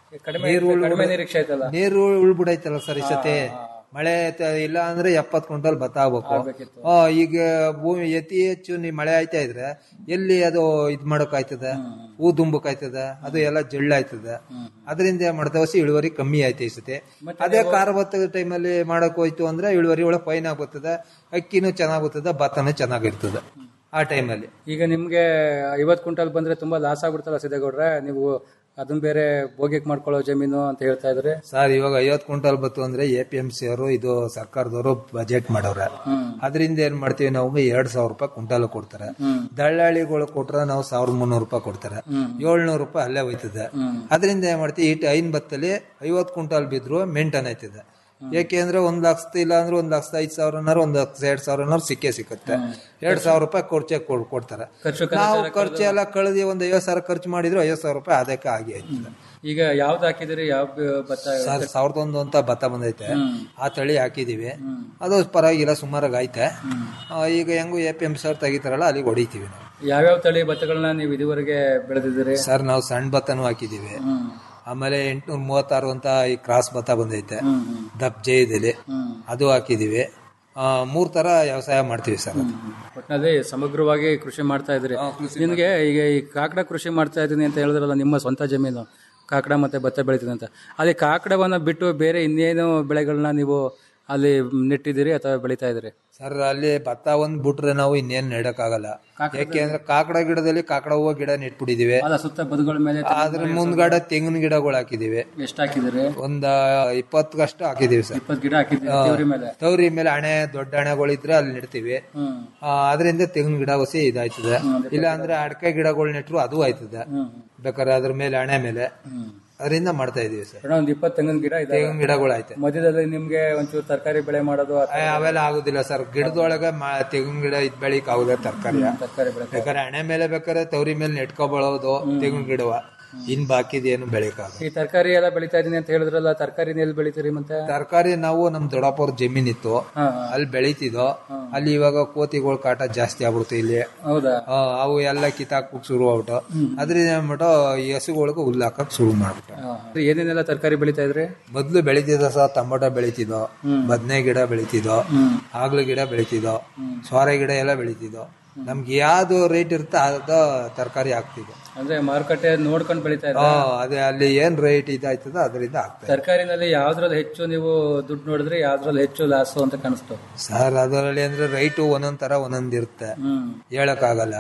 ಕಡಿಮೆ ನೀರು ಉಳ್- ಕಡಿಮೆ ನಿರೀಕ್ಷೆ ಐತಲ್ಲ ನೀರು ಉಳ್ಬಿಡೈತಲ್ಲ ಸರ್ ಈ ಸತಿ ಮಳೆ ತ- ಇಲ್ಲ ಅಂದ್ರೆ ಎಪ್ಪತ್ ಕ್ವಿಂಟಲ್ ಭತ್ತ ಆಗ್ಬೇಕು ಆಗ್ಬೇಕಿತ್ತು. ಆ, ಈಗ ಭೂಮಿ ಅತಿ ಹೆಚ್ಚು ನೀ ಮಳೆ ಆಯ್ತಾ ಇದ್ರೆ ಎಲ್ಲಿ ಅದು ಇದ್ ಮಾಡಕ್ ಆಯ್ತದ ಹೂ ತುಂಬಕ್ ಆಯ್ತದ ಅದು ಎಲ್ಲ ಜಳ್ಳ ಆಯ್ತದ ಅದರಿಂದ ಏನ್ ಮಾಡ್ತಾವ ಸಿ ಇಳುವರಿ ಕಮ್ಮಿ ಆಯ್ತು ಈ ಸತಿ ಅದೇ ಕಾರ ಭತ್ತದ ಟೈಮಲ್ಲಿ ಮಾಡಕ್ ಹೋಯ್ತು ಅಂದ್ರೆ ಇಳುವರಿ ಒಳಗೆ ಫೈನ್ ಆಗ್ಬರ್ತದ ಅಕ್ಕಿನೂ ಚೆನ್ನಾಗ್ ಬರ್ತದ ಭತ್ತನೂ ಚೆನ್ನಾಗಿರ್ತದ ಆ ಟೈಮಲ್ಲಿ ಈಗ ನಿಮ್ಗೆ ಐವತ್ ಕ್ವಿಂಟಲ್ ಬಂದ್ರೆ ತುಂಬಾ ಲಾಸ್ ಆಗ್ಬಿಡ್ತಲ್ಲ ಸಿದ್ದೇಗೌಡ್ರೆ ನೀವು ಅದನ್ನ ಬೇರೆ ಭೋಗ್ಯಕ್ಕೆ ಮಾಡ್ಕೊಳ್ಳೋ ಜಮೀನು ಅಂತ ಹೇಳ್ತಾ ಇದ್ರೆ ಸರ್ ಇವಾಗ ಐವತ್ ಕ್ವಿಂಟಲ್ ಬತ್ತು ಅಂದ್ರೆ ಎ ಪಿ ಎಂ ಸಿ ಅವರು ಇದು ಸರ್ಕಾರದವರು ಬಜೆಟ್ ಮಾಡವ್ರೆ ಅದರಿಂದ ಏನ್ ಮಾಡ್ತೀವಿ ನಾವು ಎರಡ್ ಸಾವಿರ ರೂಪಾಯಿ ಕ್ವಿಂಟಲ್ ಕೊಡ್ತಾರೆ ದಳ್ಳಾಳಿಗಳು ಕೊಟ್ರೆ ನಾವು ಸಾವಿರದ ಮುನ್ನೂರು ರೂಪಾಯಿ ಕೊಡ್ತಾರೆ ಏಳ್ನೂರು ರೂಪಾಯಿ ಅಲ್ಲೇ ಹೋಯ್ತದೆ ಅದರಿಂದ ಏನ್ ಮಾಡ್ತೀವಿ ಇಟ್ಟು ಐನ್ ಬತ್ತಲ್ಲಿ ಐವತ್ ಕ್ವಿಂಟಲ್ ಬಿದ್ರು ಮೇಂಟೈನ್ ಆಯ್ತದೆ ಯಾಕೆಂದ್ರೆ ಒಂದ್ ಲಕ್ಷದ ಇಲ್ಲ ಅಂದ್ರೆ ಒಂದ್ ಲಕ್ಷದ ಐದ್ ಸಾವಿರನಾರು ಒಂದ್ ಲಕ್ಷ ಎರಡ್ ಸಾವಿರನಾರು ಸಿಕ್ಕೇ ಸಿಕ್ಕುತ್ತೆ ಎರಡ್ ಸಾವಿರ ರೂಪಾಯಿ ಖರ್ಚೆ ಕೊಡ್ತಾರೆ ಖರ್ಚು ನಾವು ಖರ್ಚು ಎಲ್ಲ ಕಳೆದಿ ಒಂದ್ ಐವತ್ ಸಾವಿರ ಖರ್ಚು ಮಾಡಿದ್ರು ಐವತ್ ಸಾವಿರ ರೂಪಾಯಿ ಅದಕ್ಕೆ ಆಗಿ ಆಯ್ತದೆ ಈಗ ಯಾವ್ದು ಹಾಕಿದಿರಿ ಯಾವ ಭತ್ತ ಸರ್ ಸಾವಿರದ ಒಂದು ಅಂತ ಭತ್ತ ಬಂದೈತೆ ಆ ತಳಿ ಹಾಕಿದೀವಿ ಅದು ಪರವಾಗಿಲ್ಲ ಸುಮಾರಾಗಿ ಐತೆ ಆ, ಈಗ ಹೆಂಗು ಎ ಪಿ ಎಂ ಸರ್ ತೆಗಿತಾರಲ್ಲ ಅಲ್ಲಿಗೆ ಹೊಡಿತೀವಿ ನಾವು ಯಾವ್ಯಾವ ತಳಿ ಭತ್ತಗಳನ್ನ ನೀವು ಇದುವರೆಗೆ ಬೆಳೆದಿದ್ದೀರಿ ಸರ್ ನಾವು ಸಣ್ಣ ಭತ್ತನೂ ಹಾಕಿದೀವಿ ಆಮೇಲೆ ಎಂಟ್ನೂರ ಮೂವತ್ತಾರು ಅಂತ ಈ ಕ್ರಾಸ್ ಭತ್ತ ಬಂದೈತೆ ದಪ್ ಜಯದಲ್ಲಿ ಅದು ಹಾಕಿದೀವಿ ಆ, ಮೂರ್ ತರ ವ್ಯವಸಾಯ ಮಾಡ್ತೀವಿ ಸರ್ ಅದು ಒಟ್ಟಿನಲ್ಲಿ ಸಮಗ್ರವಾಗಿ ಕೃಷಿ ಮಾಡ್ತಾ ಇದ್ರಿ ನಿಮ್ಗೆ ಈಗ ಈ ಕಾಕಡ ಕೃಷಿ ಮಾಡ್ತಾ ಇದ್ದೀನಿ ಅಂತ ಹೇಳಿದ್ರಲ್ಲ ನಿಮ್ಮ ಸ್ವಂತ ಜಮೀನು ಕಾಕಡ ಮತ್ತೆ ಭತ್ತ ಬೆಳಿತೀನಿ ಅಂತ ಅದೇ ಕಾಕಡವನ್ನ ಬಿಟ್ಟು ಬೇರೆ ಇನ್ನೇನು ಬೆಳೆಗಳನ್ನ ನೀವು ಅಲ್ಲಿ ನೆಟ್ಟಿದ್ದೀರಿ ಅಥವಾ ಬೆಳಿತಾ ಇದ್ದೀರಿ ಸರ್ ಅಲ್ಲಿ ಭತ್ತ ಒಂದ್ ಬಿಟ್ರೆ ನಾವು ಇನ್ನೇನ್ ನೆಡಕ್ಕಾಗಲ್ಲ ಯಾಕೆಂದ್ರೆ ಕಾಕಡ ಗಿಡದಲ್ಲಿ ಕಾಕಡ ಹೂವು ಗಿಡ ನೆಟ್ಬಿಟ್ಟಿದೀವಿ ಅಲ್ಲ ಸುತ್ತ ಬದುಗಳ ಮೇಲೆ ಅದ್ರ ಮುಂದ್ಗಡೆ ತೆಂಗಿನ ಗಿಡಗಳು ಹಾಕಿದೀವಿ ಎಷ್ಟು ಹಾಕಿದಿರಿ ಒಂದ ಇಪ್ಪತ್ತಷ್ಟು ಹಾಕಿದೀವಿ ಸರ್ ಇಪ್ಪತ್ತು ಗಿಡ ಹಾಕಿದ್ದೀರಿ ಆ, ದೇವ್ರ ಮೇಲೆ ತವರಿ ಮೇಲೆ ಹಣೆ ದೊಡ್ಡ ಹಣೆಗಳಿದ್ರೆ ಅಲ್ಲಿ ನೆಡ್ತೀವಿ ಆ, ಅದರಿಂದ ತೆಂಗಿನ ಗಿಡ ಹೊಸಿ ಇದಾಯ್ತದೆ ಇಲ್ಲ ಅಂದ್ರೆ ಅಡಕೆ ಗಿಡಗಳು ನೆಟ್ರು ಅದು ಆಯ್ತದೆ ಬೇಕಾದ್ರೆ ಅದ್ರ ಮೇಲೆ ಹಣೆ ಮೇಲೆ ಅದರಿಂದ ಮಾಡ್ತಾ ಇದೀವಿ ಸರ್ ಅಣ್ಣ, ಒಂದ್ ಇಪ್ಪತ್ತು ತೆಂಗಿನ ಗಿಡ ಇದೆ ತೆಂಗಿನ ಗಿಡಗಳು ಐತೆ ಮಧ್ಯದಲ್ಲಿ ನಿಮ್ಗೆ ಒಂಚೂರು ತರಕಾರಿ ಬೆಳೆ ಮಾಡೋದು ಅಥವಾ ಏ, ಅವೆಲ್ಲ ಆಗುದಿಲ್ಲ ಸರ್ ಗಿಡದೊಳಗೆ ಮಾ- ತೆಂಗಿನ ಗಿಡ ಇದ್ ಬೆಳಿಕ್ ಆಗುದ ತರಕಾರಿ ತರಕಾರಿ ಬೆಳೆ ಬೇಕಾದ್ರೆ ಹಣೆ ಮೇಲೆ ಬೇಕಾದ್ರೆ ತವರಿ ಮೇಲೆ ನೆಟ್ಕೊಬಳೋದು ತೆಂಗಿನ ಗಿಡವ ಇನ್ ಬಾಕಿದ್ ಏನು ಬೆಳಿಕಾಗ ಈ ತರಕಾರಿ ಎಲ್ಲ ಬೆಳಿತಾ ಇದೀನಿ ಅಂತ ಹೇಳಿದ್ರಲ್ಲ ತರಕಾರಿ ಎಲ್ಲಿ ಬೆಳಿತೀರಿ ಮತ್ತೆ ತರಕಾರಿ ನಾವು ನಮ್ ದೊಡ್ಡಪ್ಪವ್ರ ಜಮೀನ್ ಇತ್ತು ಅಲ್ಲಿ ಬೆಳಿತಿದ್ದೋ ಅಲ್ಲಿ ಇವಾಗ ಕೋತಿಗಳ ಕಾಟ ಜಾಸ್ತಿ ಆಗ್ಬಿಡ್ತು ಇಲ್ಲಿ ಹೌದಾ ಆ, ಅವು ಎಲ್ಲ ಕಿತ್ತಾಕ್ಬಿಟ್ಟು ಶುರು ಆಗ್ಬಿಟ್ಟು ಅದ್ರಿಂದ ಏನ್ಬಿಟ್ಟು ಈ ಹಸುಗಳಿಗೆ ಹುಲ್ಲು ಹಾಕಕ್ ಶುರು ಮಾಡ್ಬಿಟ್ಟು ಏನೇನೆಲ್ಲ ತರಕಾರಿ ಬೆಳಿತಾ ಇದ್ರಿ ಮೊದ್ಲು ಬೆಳಿತಿದ್ದ ಸಹ ಟೊಮೊಟೊ ಬೆಳಿತಿದ್ದೋ ಬದನೆ ಗಿಡ ಬೆಳಿತಿದ್ದೋ ಆಗ್ಲು ಗಿಡ ಬೆಳಿತಿದ್ದೋ ಸೋರೆ ಗಿಡ ಎಲ್ಲ ಬೆಳಿತಿದ್ದೋ ನಮ್ಗೆ ಯಾವ್ದು ರೇಟ್ ಇರುತ್ತೆ ಅದ ತರಕಾರಿ ಹಾಕ್ತಿದ್ದೋ ಅಂದ್ರೆ ಮಾರುಕಟ್ಟೆ ನೋಡ್ಕೊಂಡು ಬೆಳಿತಾ ಆ, ಇದ್ರಿ ಅದೇ ಅಲ್ಲಿ ಏನ್ ರೇಟ್ ಇದಾಯ್ತದ ಅದರಿಂದ ಆಗ್ತದೆ ತರಕಾರಿನಲ್ಲಿ ಯಾವ್ದ್ರಲ್ಲಿ ಹೆಚ್ಚು ನೀವು ದುಡ್ಡು ನೋಡಿದ್ರೆ ಯಾವ್ದ್ರಲ್ಲಿ ಹೆಚ್ಚು ಲಾಸು ಅಂತ ಕಾಣಿಸ್ತು ಸರ್ ಅದರಲ್ಲಿ ಅಂದ್ರೆ ರೈಟು ಒಂದೊಂದ್ ತರ ಒಂದೊಂದ್ ಇರುತ್ತೆ ಹ್ಮ್ ಹೇಳಕ್ ಆಗಲ್ಲ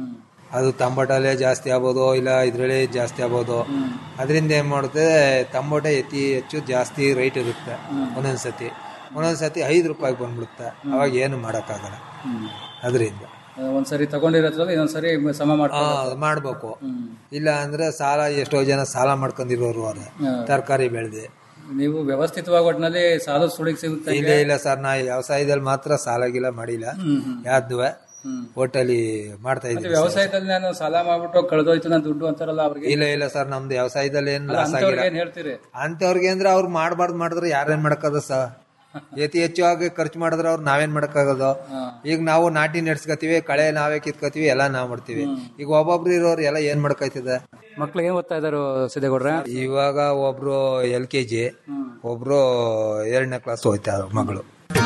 ಅದು ಟೊಮೊಟೊಲೆ ಜಾಸ್ತಿ ಆಗ್ಬೋದು ಇಲ್ಲ ಇದ್ರಲ್ಲಿ ಜಾಸ್ತಿ ಆಗ್ಬೋದು ಅದರಿಂದ ಏನ್ ಮಾಡುತ್ತೆ ಟೊಮೊಟೊ ಅತಿ ಹೆಚ್ಚು ಜಾಸ್ತಿ ರೇಟ್ ಇರುತ್ತೆ ಒಂದೊಂದ್ಸತಿ ಒಂದೊಂದ್ಸತಿ ಐದು ರೂಪಾಯಿ ಬಂದ್ಬಿಡುತ್ತೆ ಅವಾಗ ಏನು ಮಾಡಕ್ಕಾಗಲ್ಲ ಅದರಿಂದ ಆ, ಒಂದ್ಸರಿ ತಗೊಂಡಿರೋದ್ರಲ್ಲಿ ಇನ್ನೊಂದ್ಸರಿ ಸಮ ಹಾ ಮಾಡ್ಕೊಂಡು ಮಾಡ್ಬೇಕು ಇಲ್ಲ ಅಂದ್ರೆ ಸಾಲ ಎಷ್ಟೋ ಜನ ಸಾಲ ಮಾಡ್ಕೊಂಡಿರೋರು ಅವ್ರೆ ತರಕಾರಿ ಬೆಳೆದಿ ನೀವು ವ್ಯವಸ್ಥಿತವಾಗಿ ಒಟ್ಟಿನಲ್ಲಿ ಸಾಲದ ಸುಳಿಗೆ ಸಿಗುತ್ತೆ ಇಲ್ಲ ಇಲ್ಲ ಸರ್ ನಾ ವ್ಯವಸಾಯದಲ್ಲಿ ಮಾತ್ರ ಸಾಲ ಗೀಲ ಮಾಡಿಲ್ಲ ಯಾವ್ದುವೆ ಒಟ್ಟಲ್ಲಿ ಮಾಡ್ತಾ ಮತ್ತೆ ಇದ್ದೀವಿ ವ್ಯವಸಾಯದಲ್ಲಿ ನಾನು ಸಾಲ ಮಾಡ್ಬಿಟ್ಟು ಕಳೆದೋಯ್ತು ನನ್ನ ದುಡ್ಡು ಅಂತಾರಲ್ಲ ಅವ್ರಿಗೆ ಇಲ್ಲ ಇಲ್ಲ ಸರ್ ನಮ್ದು ವ್ಯವಸಾಯದಲ್ಲಿ ಏನ್ ಅಲ್ಲ, ಲಾಸ್ ಅಂಥವ್ರಿಗೆ ಆಗಿಲ್ಲ ಏನ್ ಹೇಳ್ತೀರಿ ಅಂತವ್ರಿಗೆ ಅಂದ್ರೆ ಅವ್ರು ಮಾಡಬಾರ್ದು ಮಾಡಿದ್ರೆ ಯಾರೇನ್ ಮಾಡಕ್ಕದ ಸ ಅತಿ ಹೆಚ್ಚು ಆಗಿ ಖರ್ಚು ಮಾಡಿದ್ರೆ ಅವ್ರು ನಾವೇನ್ ಮಾಡಕ್ಕಾಗೋದು ಈಗ ನಾವು ನಾಟಿ ನೆಡ್ಸ್ಕತೀವಿ ಕಳೆ ನಾವೇ ಕಿತ್ಕತೀವಿ ಎಲ್ಲ ನಾವ್ ಮಾಡ್ತೀವಿ ಈಗ ಒಬ್ಬೊಬ್ರು ಇರೋರು ಎಲ್ಲ ಏನ್ ಮಾಡಕೈತದ ಮಕ್ಳು ಏನ್ ಓದ್ತಾ ಇದಾರು ಸಿದ್ದೇಗೌಡ್ರ ಇವಾಗ ಒಬ್ರು ಎಲ್ ಕೆ ಜಿ ಒಬ್ರು ಎರಡನೇ ಕ್ಲಾಸ್ ಹೋಯ್ತಾ ಮಗಳು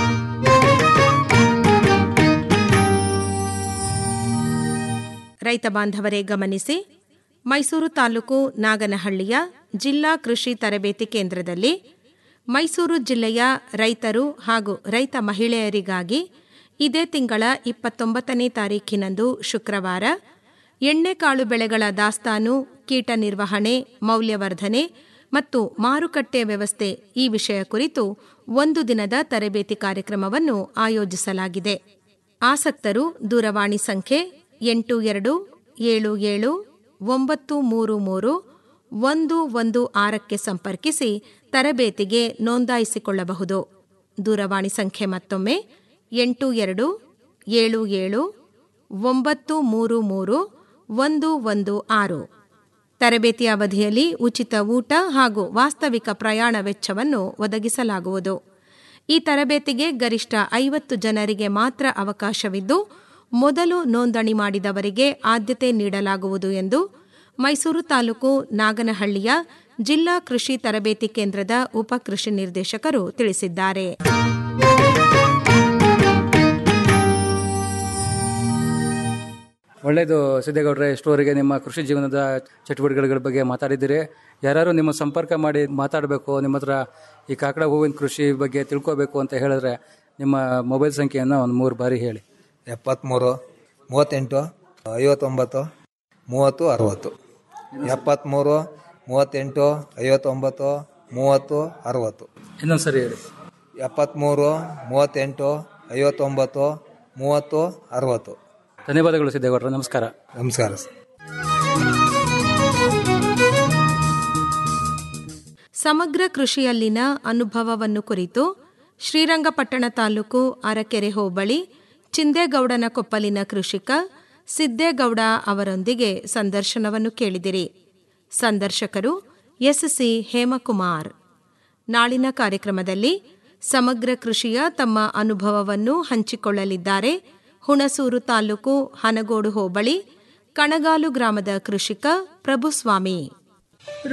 ರೈತ ಬಾಂಧವರೇ ಗಮನಿಸಿ ಮೈಸೂರು ತಾಲೂಕು ನಾಗನಹಳ್ಳಿಯ ಜಿಲ್ಲಾ ಕೃಷಿ ತರಬೇತಿ ಕೇಂದ್ರದಲ್ಲಿ ಮೈಸೂರು ಜಿಲ್ಲೆಯ ರೈತರು ಹಾಗೂ ರೈತ ಮಹಿಳೆಯರಿಗಾಗಿ ಇದೇ ತಿಂಗಳ ಇಪ್ಪತ್ತೊಂಬತ್ತನೇ ತಾರೀಖಿನಂದು ಶುಕ್ರವಾರ ಎಣ್ಣೆಕಾಳು ಬೆಳೆಗಳ ದಾಸ್ತಾನು ಕೀಟ ನಿರ್ವಹಣೆ ಮೌಲ್ಯವರ್ಧನೆ ಮತ್ತು ಮಾರುಕಟ್ಟೆ ವ್ಯವಸ್ಥೆ ಈ ವಿಷಯ ಕುರಿತು ಒಂದು ದಿನದ ತರಬೇತಿ ಕಾರ್ಯಕ್ರಮವನ್ನು ಆಯೋಜಿಸಲಾಗಿದೆ ಆಸಕ್ತರು ದೂರವಾಣಿ ಸಂಖ್ಯೆ ಎಂಟು ಎರಡು ಏಳು ಏಳು ಒಂಬತ್ತು ಮೂರು ಮೂರು ಒಂದು ಒಂದು ಆರಕ್ಕೆ ಸಂಪರ್ಕಿಸಿ ತರಬೇತಿಗೆ ನೋಂದಾಯಿಸಿಕೊಳ್ಳಬಹುದು ದೂರವಾಣಿ ಸಂಖ್ಯೆ ಮತ್ತೊಮ್ಮೆ ಎಂಟು ಎರಡು ಏಳು ಏಳು ಒಂಬತ್ತು ಮೂರು ಮೂರು ಒಂದು ಒಂದು ಆರು ತರಬೇತಿ ಅವಧಿಯಲ್ಲಿ ಉಚಿತ ಊಟ ಹಾಗೂ ವಾಸ್ತವಿಕ ಪ್ರಯಾಣ ವೆಚ್ಚವನ್ನು ಒದಗಿಸಲಾಗುವುದು ಈ ತರಬೇತಿಗೆ ಗರಿಷ್ಠ ಐವತ್ತು ಜನರಿಗೆ ಮಾತ್ರ ಅವಕಾಶವಿದ್ದು ಮೊದಲು ನೋಂದಣಿ ಮಾಡಿದವರಿಗೆ ಆದ್ಯತೆ ನೀಡಲಾಗುವುದು ಎಂದು ಮೈಸೂರು ತಾಲೂಕು ನಾಗನಹಳ್ಳಿಯ ಜಿಲ್ಲಾ ಕೃಷಿ ತರಬೇತಿ ಕೇಂದ್ರದ ಉಪ ಕೃಷಿ ನಿರ್ದೇಶಕರು ತಿಳಿಸಿದ್ದಾರೆ ಒಳ್ಳೆಯದು ಸಿದ್ದೇಗೌಡ್ರೆ ಇಷ್ಟುವರೆಗೆ ನಿಮ್ಮ ಕೃಷಿ ಜೀವನದ ಚಟುವಟಿಕೆಗಳ ಬಗ್ಗೆ ಮಾತಾಡಿದ್ದೀರಿ ಯಾರು ನಿಮ್ಮ ಸಂಪರ್ಕ ಮಾಡಿ ಮಾತಾಡಬೇಕು ನಿಮ್ಮ ಹತ್ರ ಈ ಕಾಕಡ ಹೂವಿನ ಕೃಷಿ ಬಗ್ಗೆ ತಿಳ್ಕೋಬೇಕು ಅಂತ ಹೇಳಿದ್ರೆ ನಿಮ್ಮ ಮೊಬೈಲ್ ಸಂಖ್ಯೆಯನ್ನು ಒಂದು ಮೂರು ಬಾರಿ ಹೇಳಿ ಎಪ್ಪತ್ತ್ಮೂರು ಮೂವತ್ತೆಂಟು ಐವತ್ತೊಂಬತ್ತು ಮೂವತ್ತು ಅರವತ್ತು ಎಪ್ಪತ್ತ್ಮೂರು ಮೂವತ್ತೆಂಟು ಐವತ್ತೊಂಬತ್ತು ಮೂವತ್ತು ಅರವತ್ತು ಇನ್ನೊಂದು ಸರಿ ಹೇಳಿ ಎಪ್ಪತ್ತ್ಮೂರು ಮೂವತ್ತೆಂಟು ಐವತ್ತೊಂಬತ್ತು ಮೂವತ್ತು ಅರವತ್ತು ಧನ್ಯವಾದಗಳು ಸಿದ್ದೇಗೌಡ್ರೆ ನಮಸ್ಕಾರ ನಮಸ್ಕಾರ ಸರ್ ಸಮಗ್ರ ಕೃಷಿಯಲ್ಲಿನ ಅನುಭವವನ್ನು ಕುರಿತು ಶ್ರೀರಂಗಪಟ್ಟಣ ತಾಲೂಕು ಅರಕೆರೆ ಹೋಬಳಿ ಚಿಂದೇಗೌಡನ ಕೊಪ್ಪಲಿನ ಕೃಷಿಕ ಸಿದ್ದೇಗೌಡ ಅವರೊಂದಿಗೆ ಸಂದರ್ಶನವನ್ನು ಕೇಳಿದಿರಿ ಸಂದರ್ಶಕರು ಎಸ್ಸಿ ಹೇಮಕುಮಾರ್ ನಾಳಿನ ಕಾರ್ಯಕ್ರಮದಲ್ಲಿ ಸಮಗ್ರ ಕೃಷಿಯ ತಮ್ಮ ಅನುಭವವನ್ನು ಹಂಚಿಕೊಳ್ಳಲಿದ್ದಾರೆ ಹುಣಸೂರು ತಾಲೂಕು ಹನಗೋಡು ಹೋಬಳಿ ಕಣಗಾಲು ಗ್ರಾಮದ ಕೃಷಿಕ ಪ್ರಭುಸ್ವಾಮಿ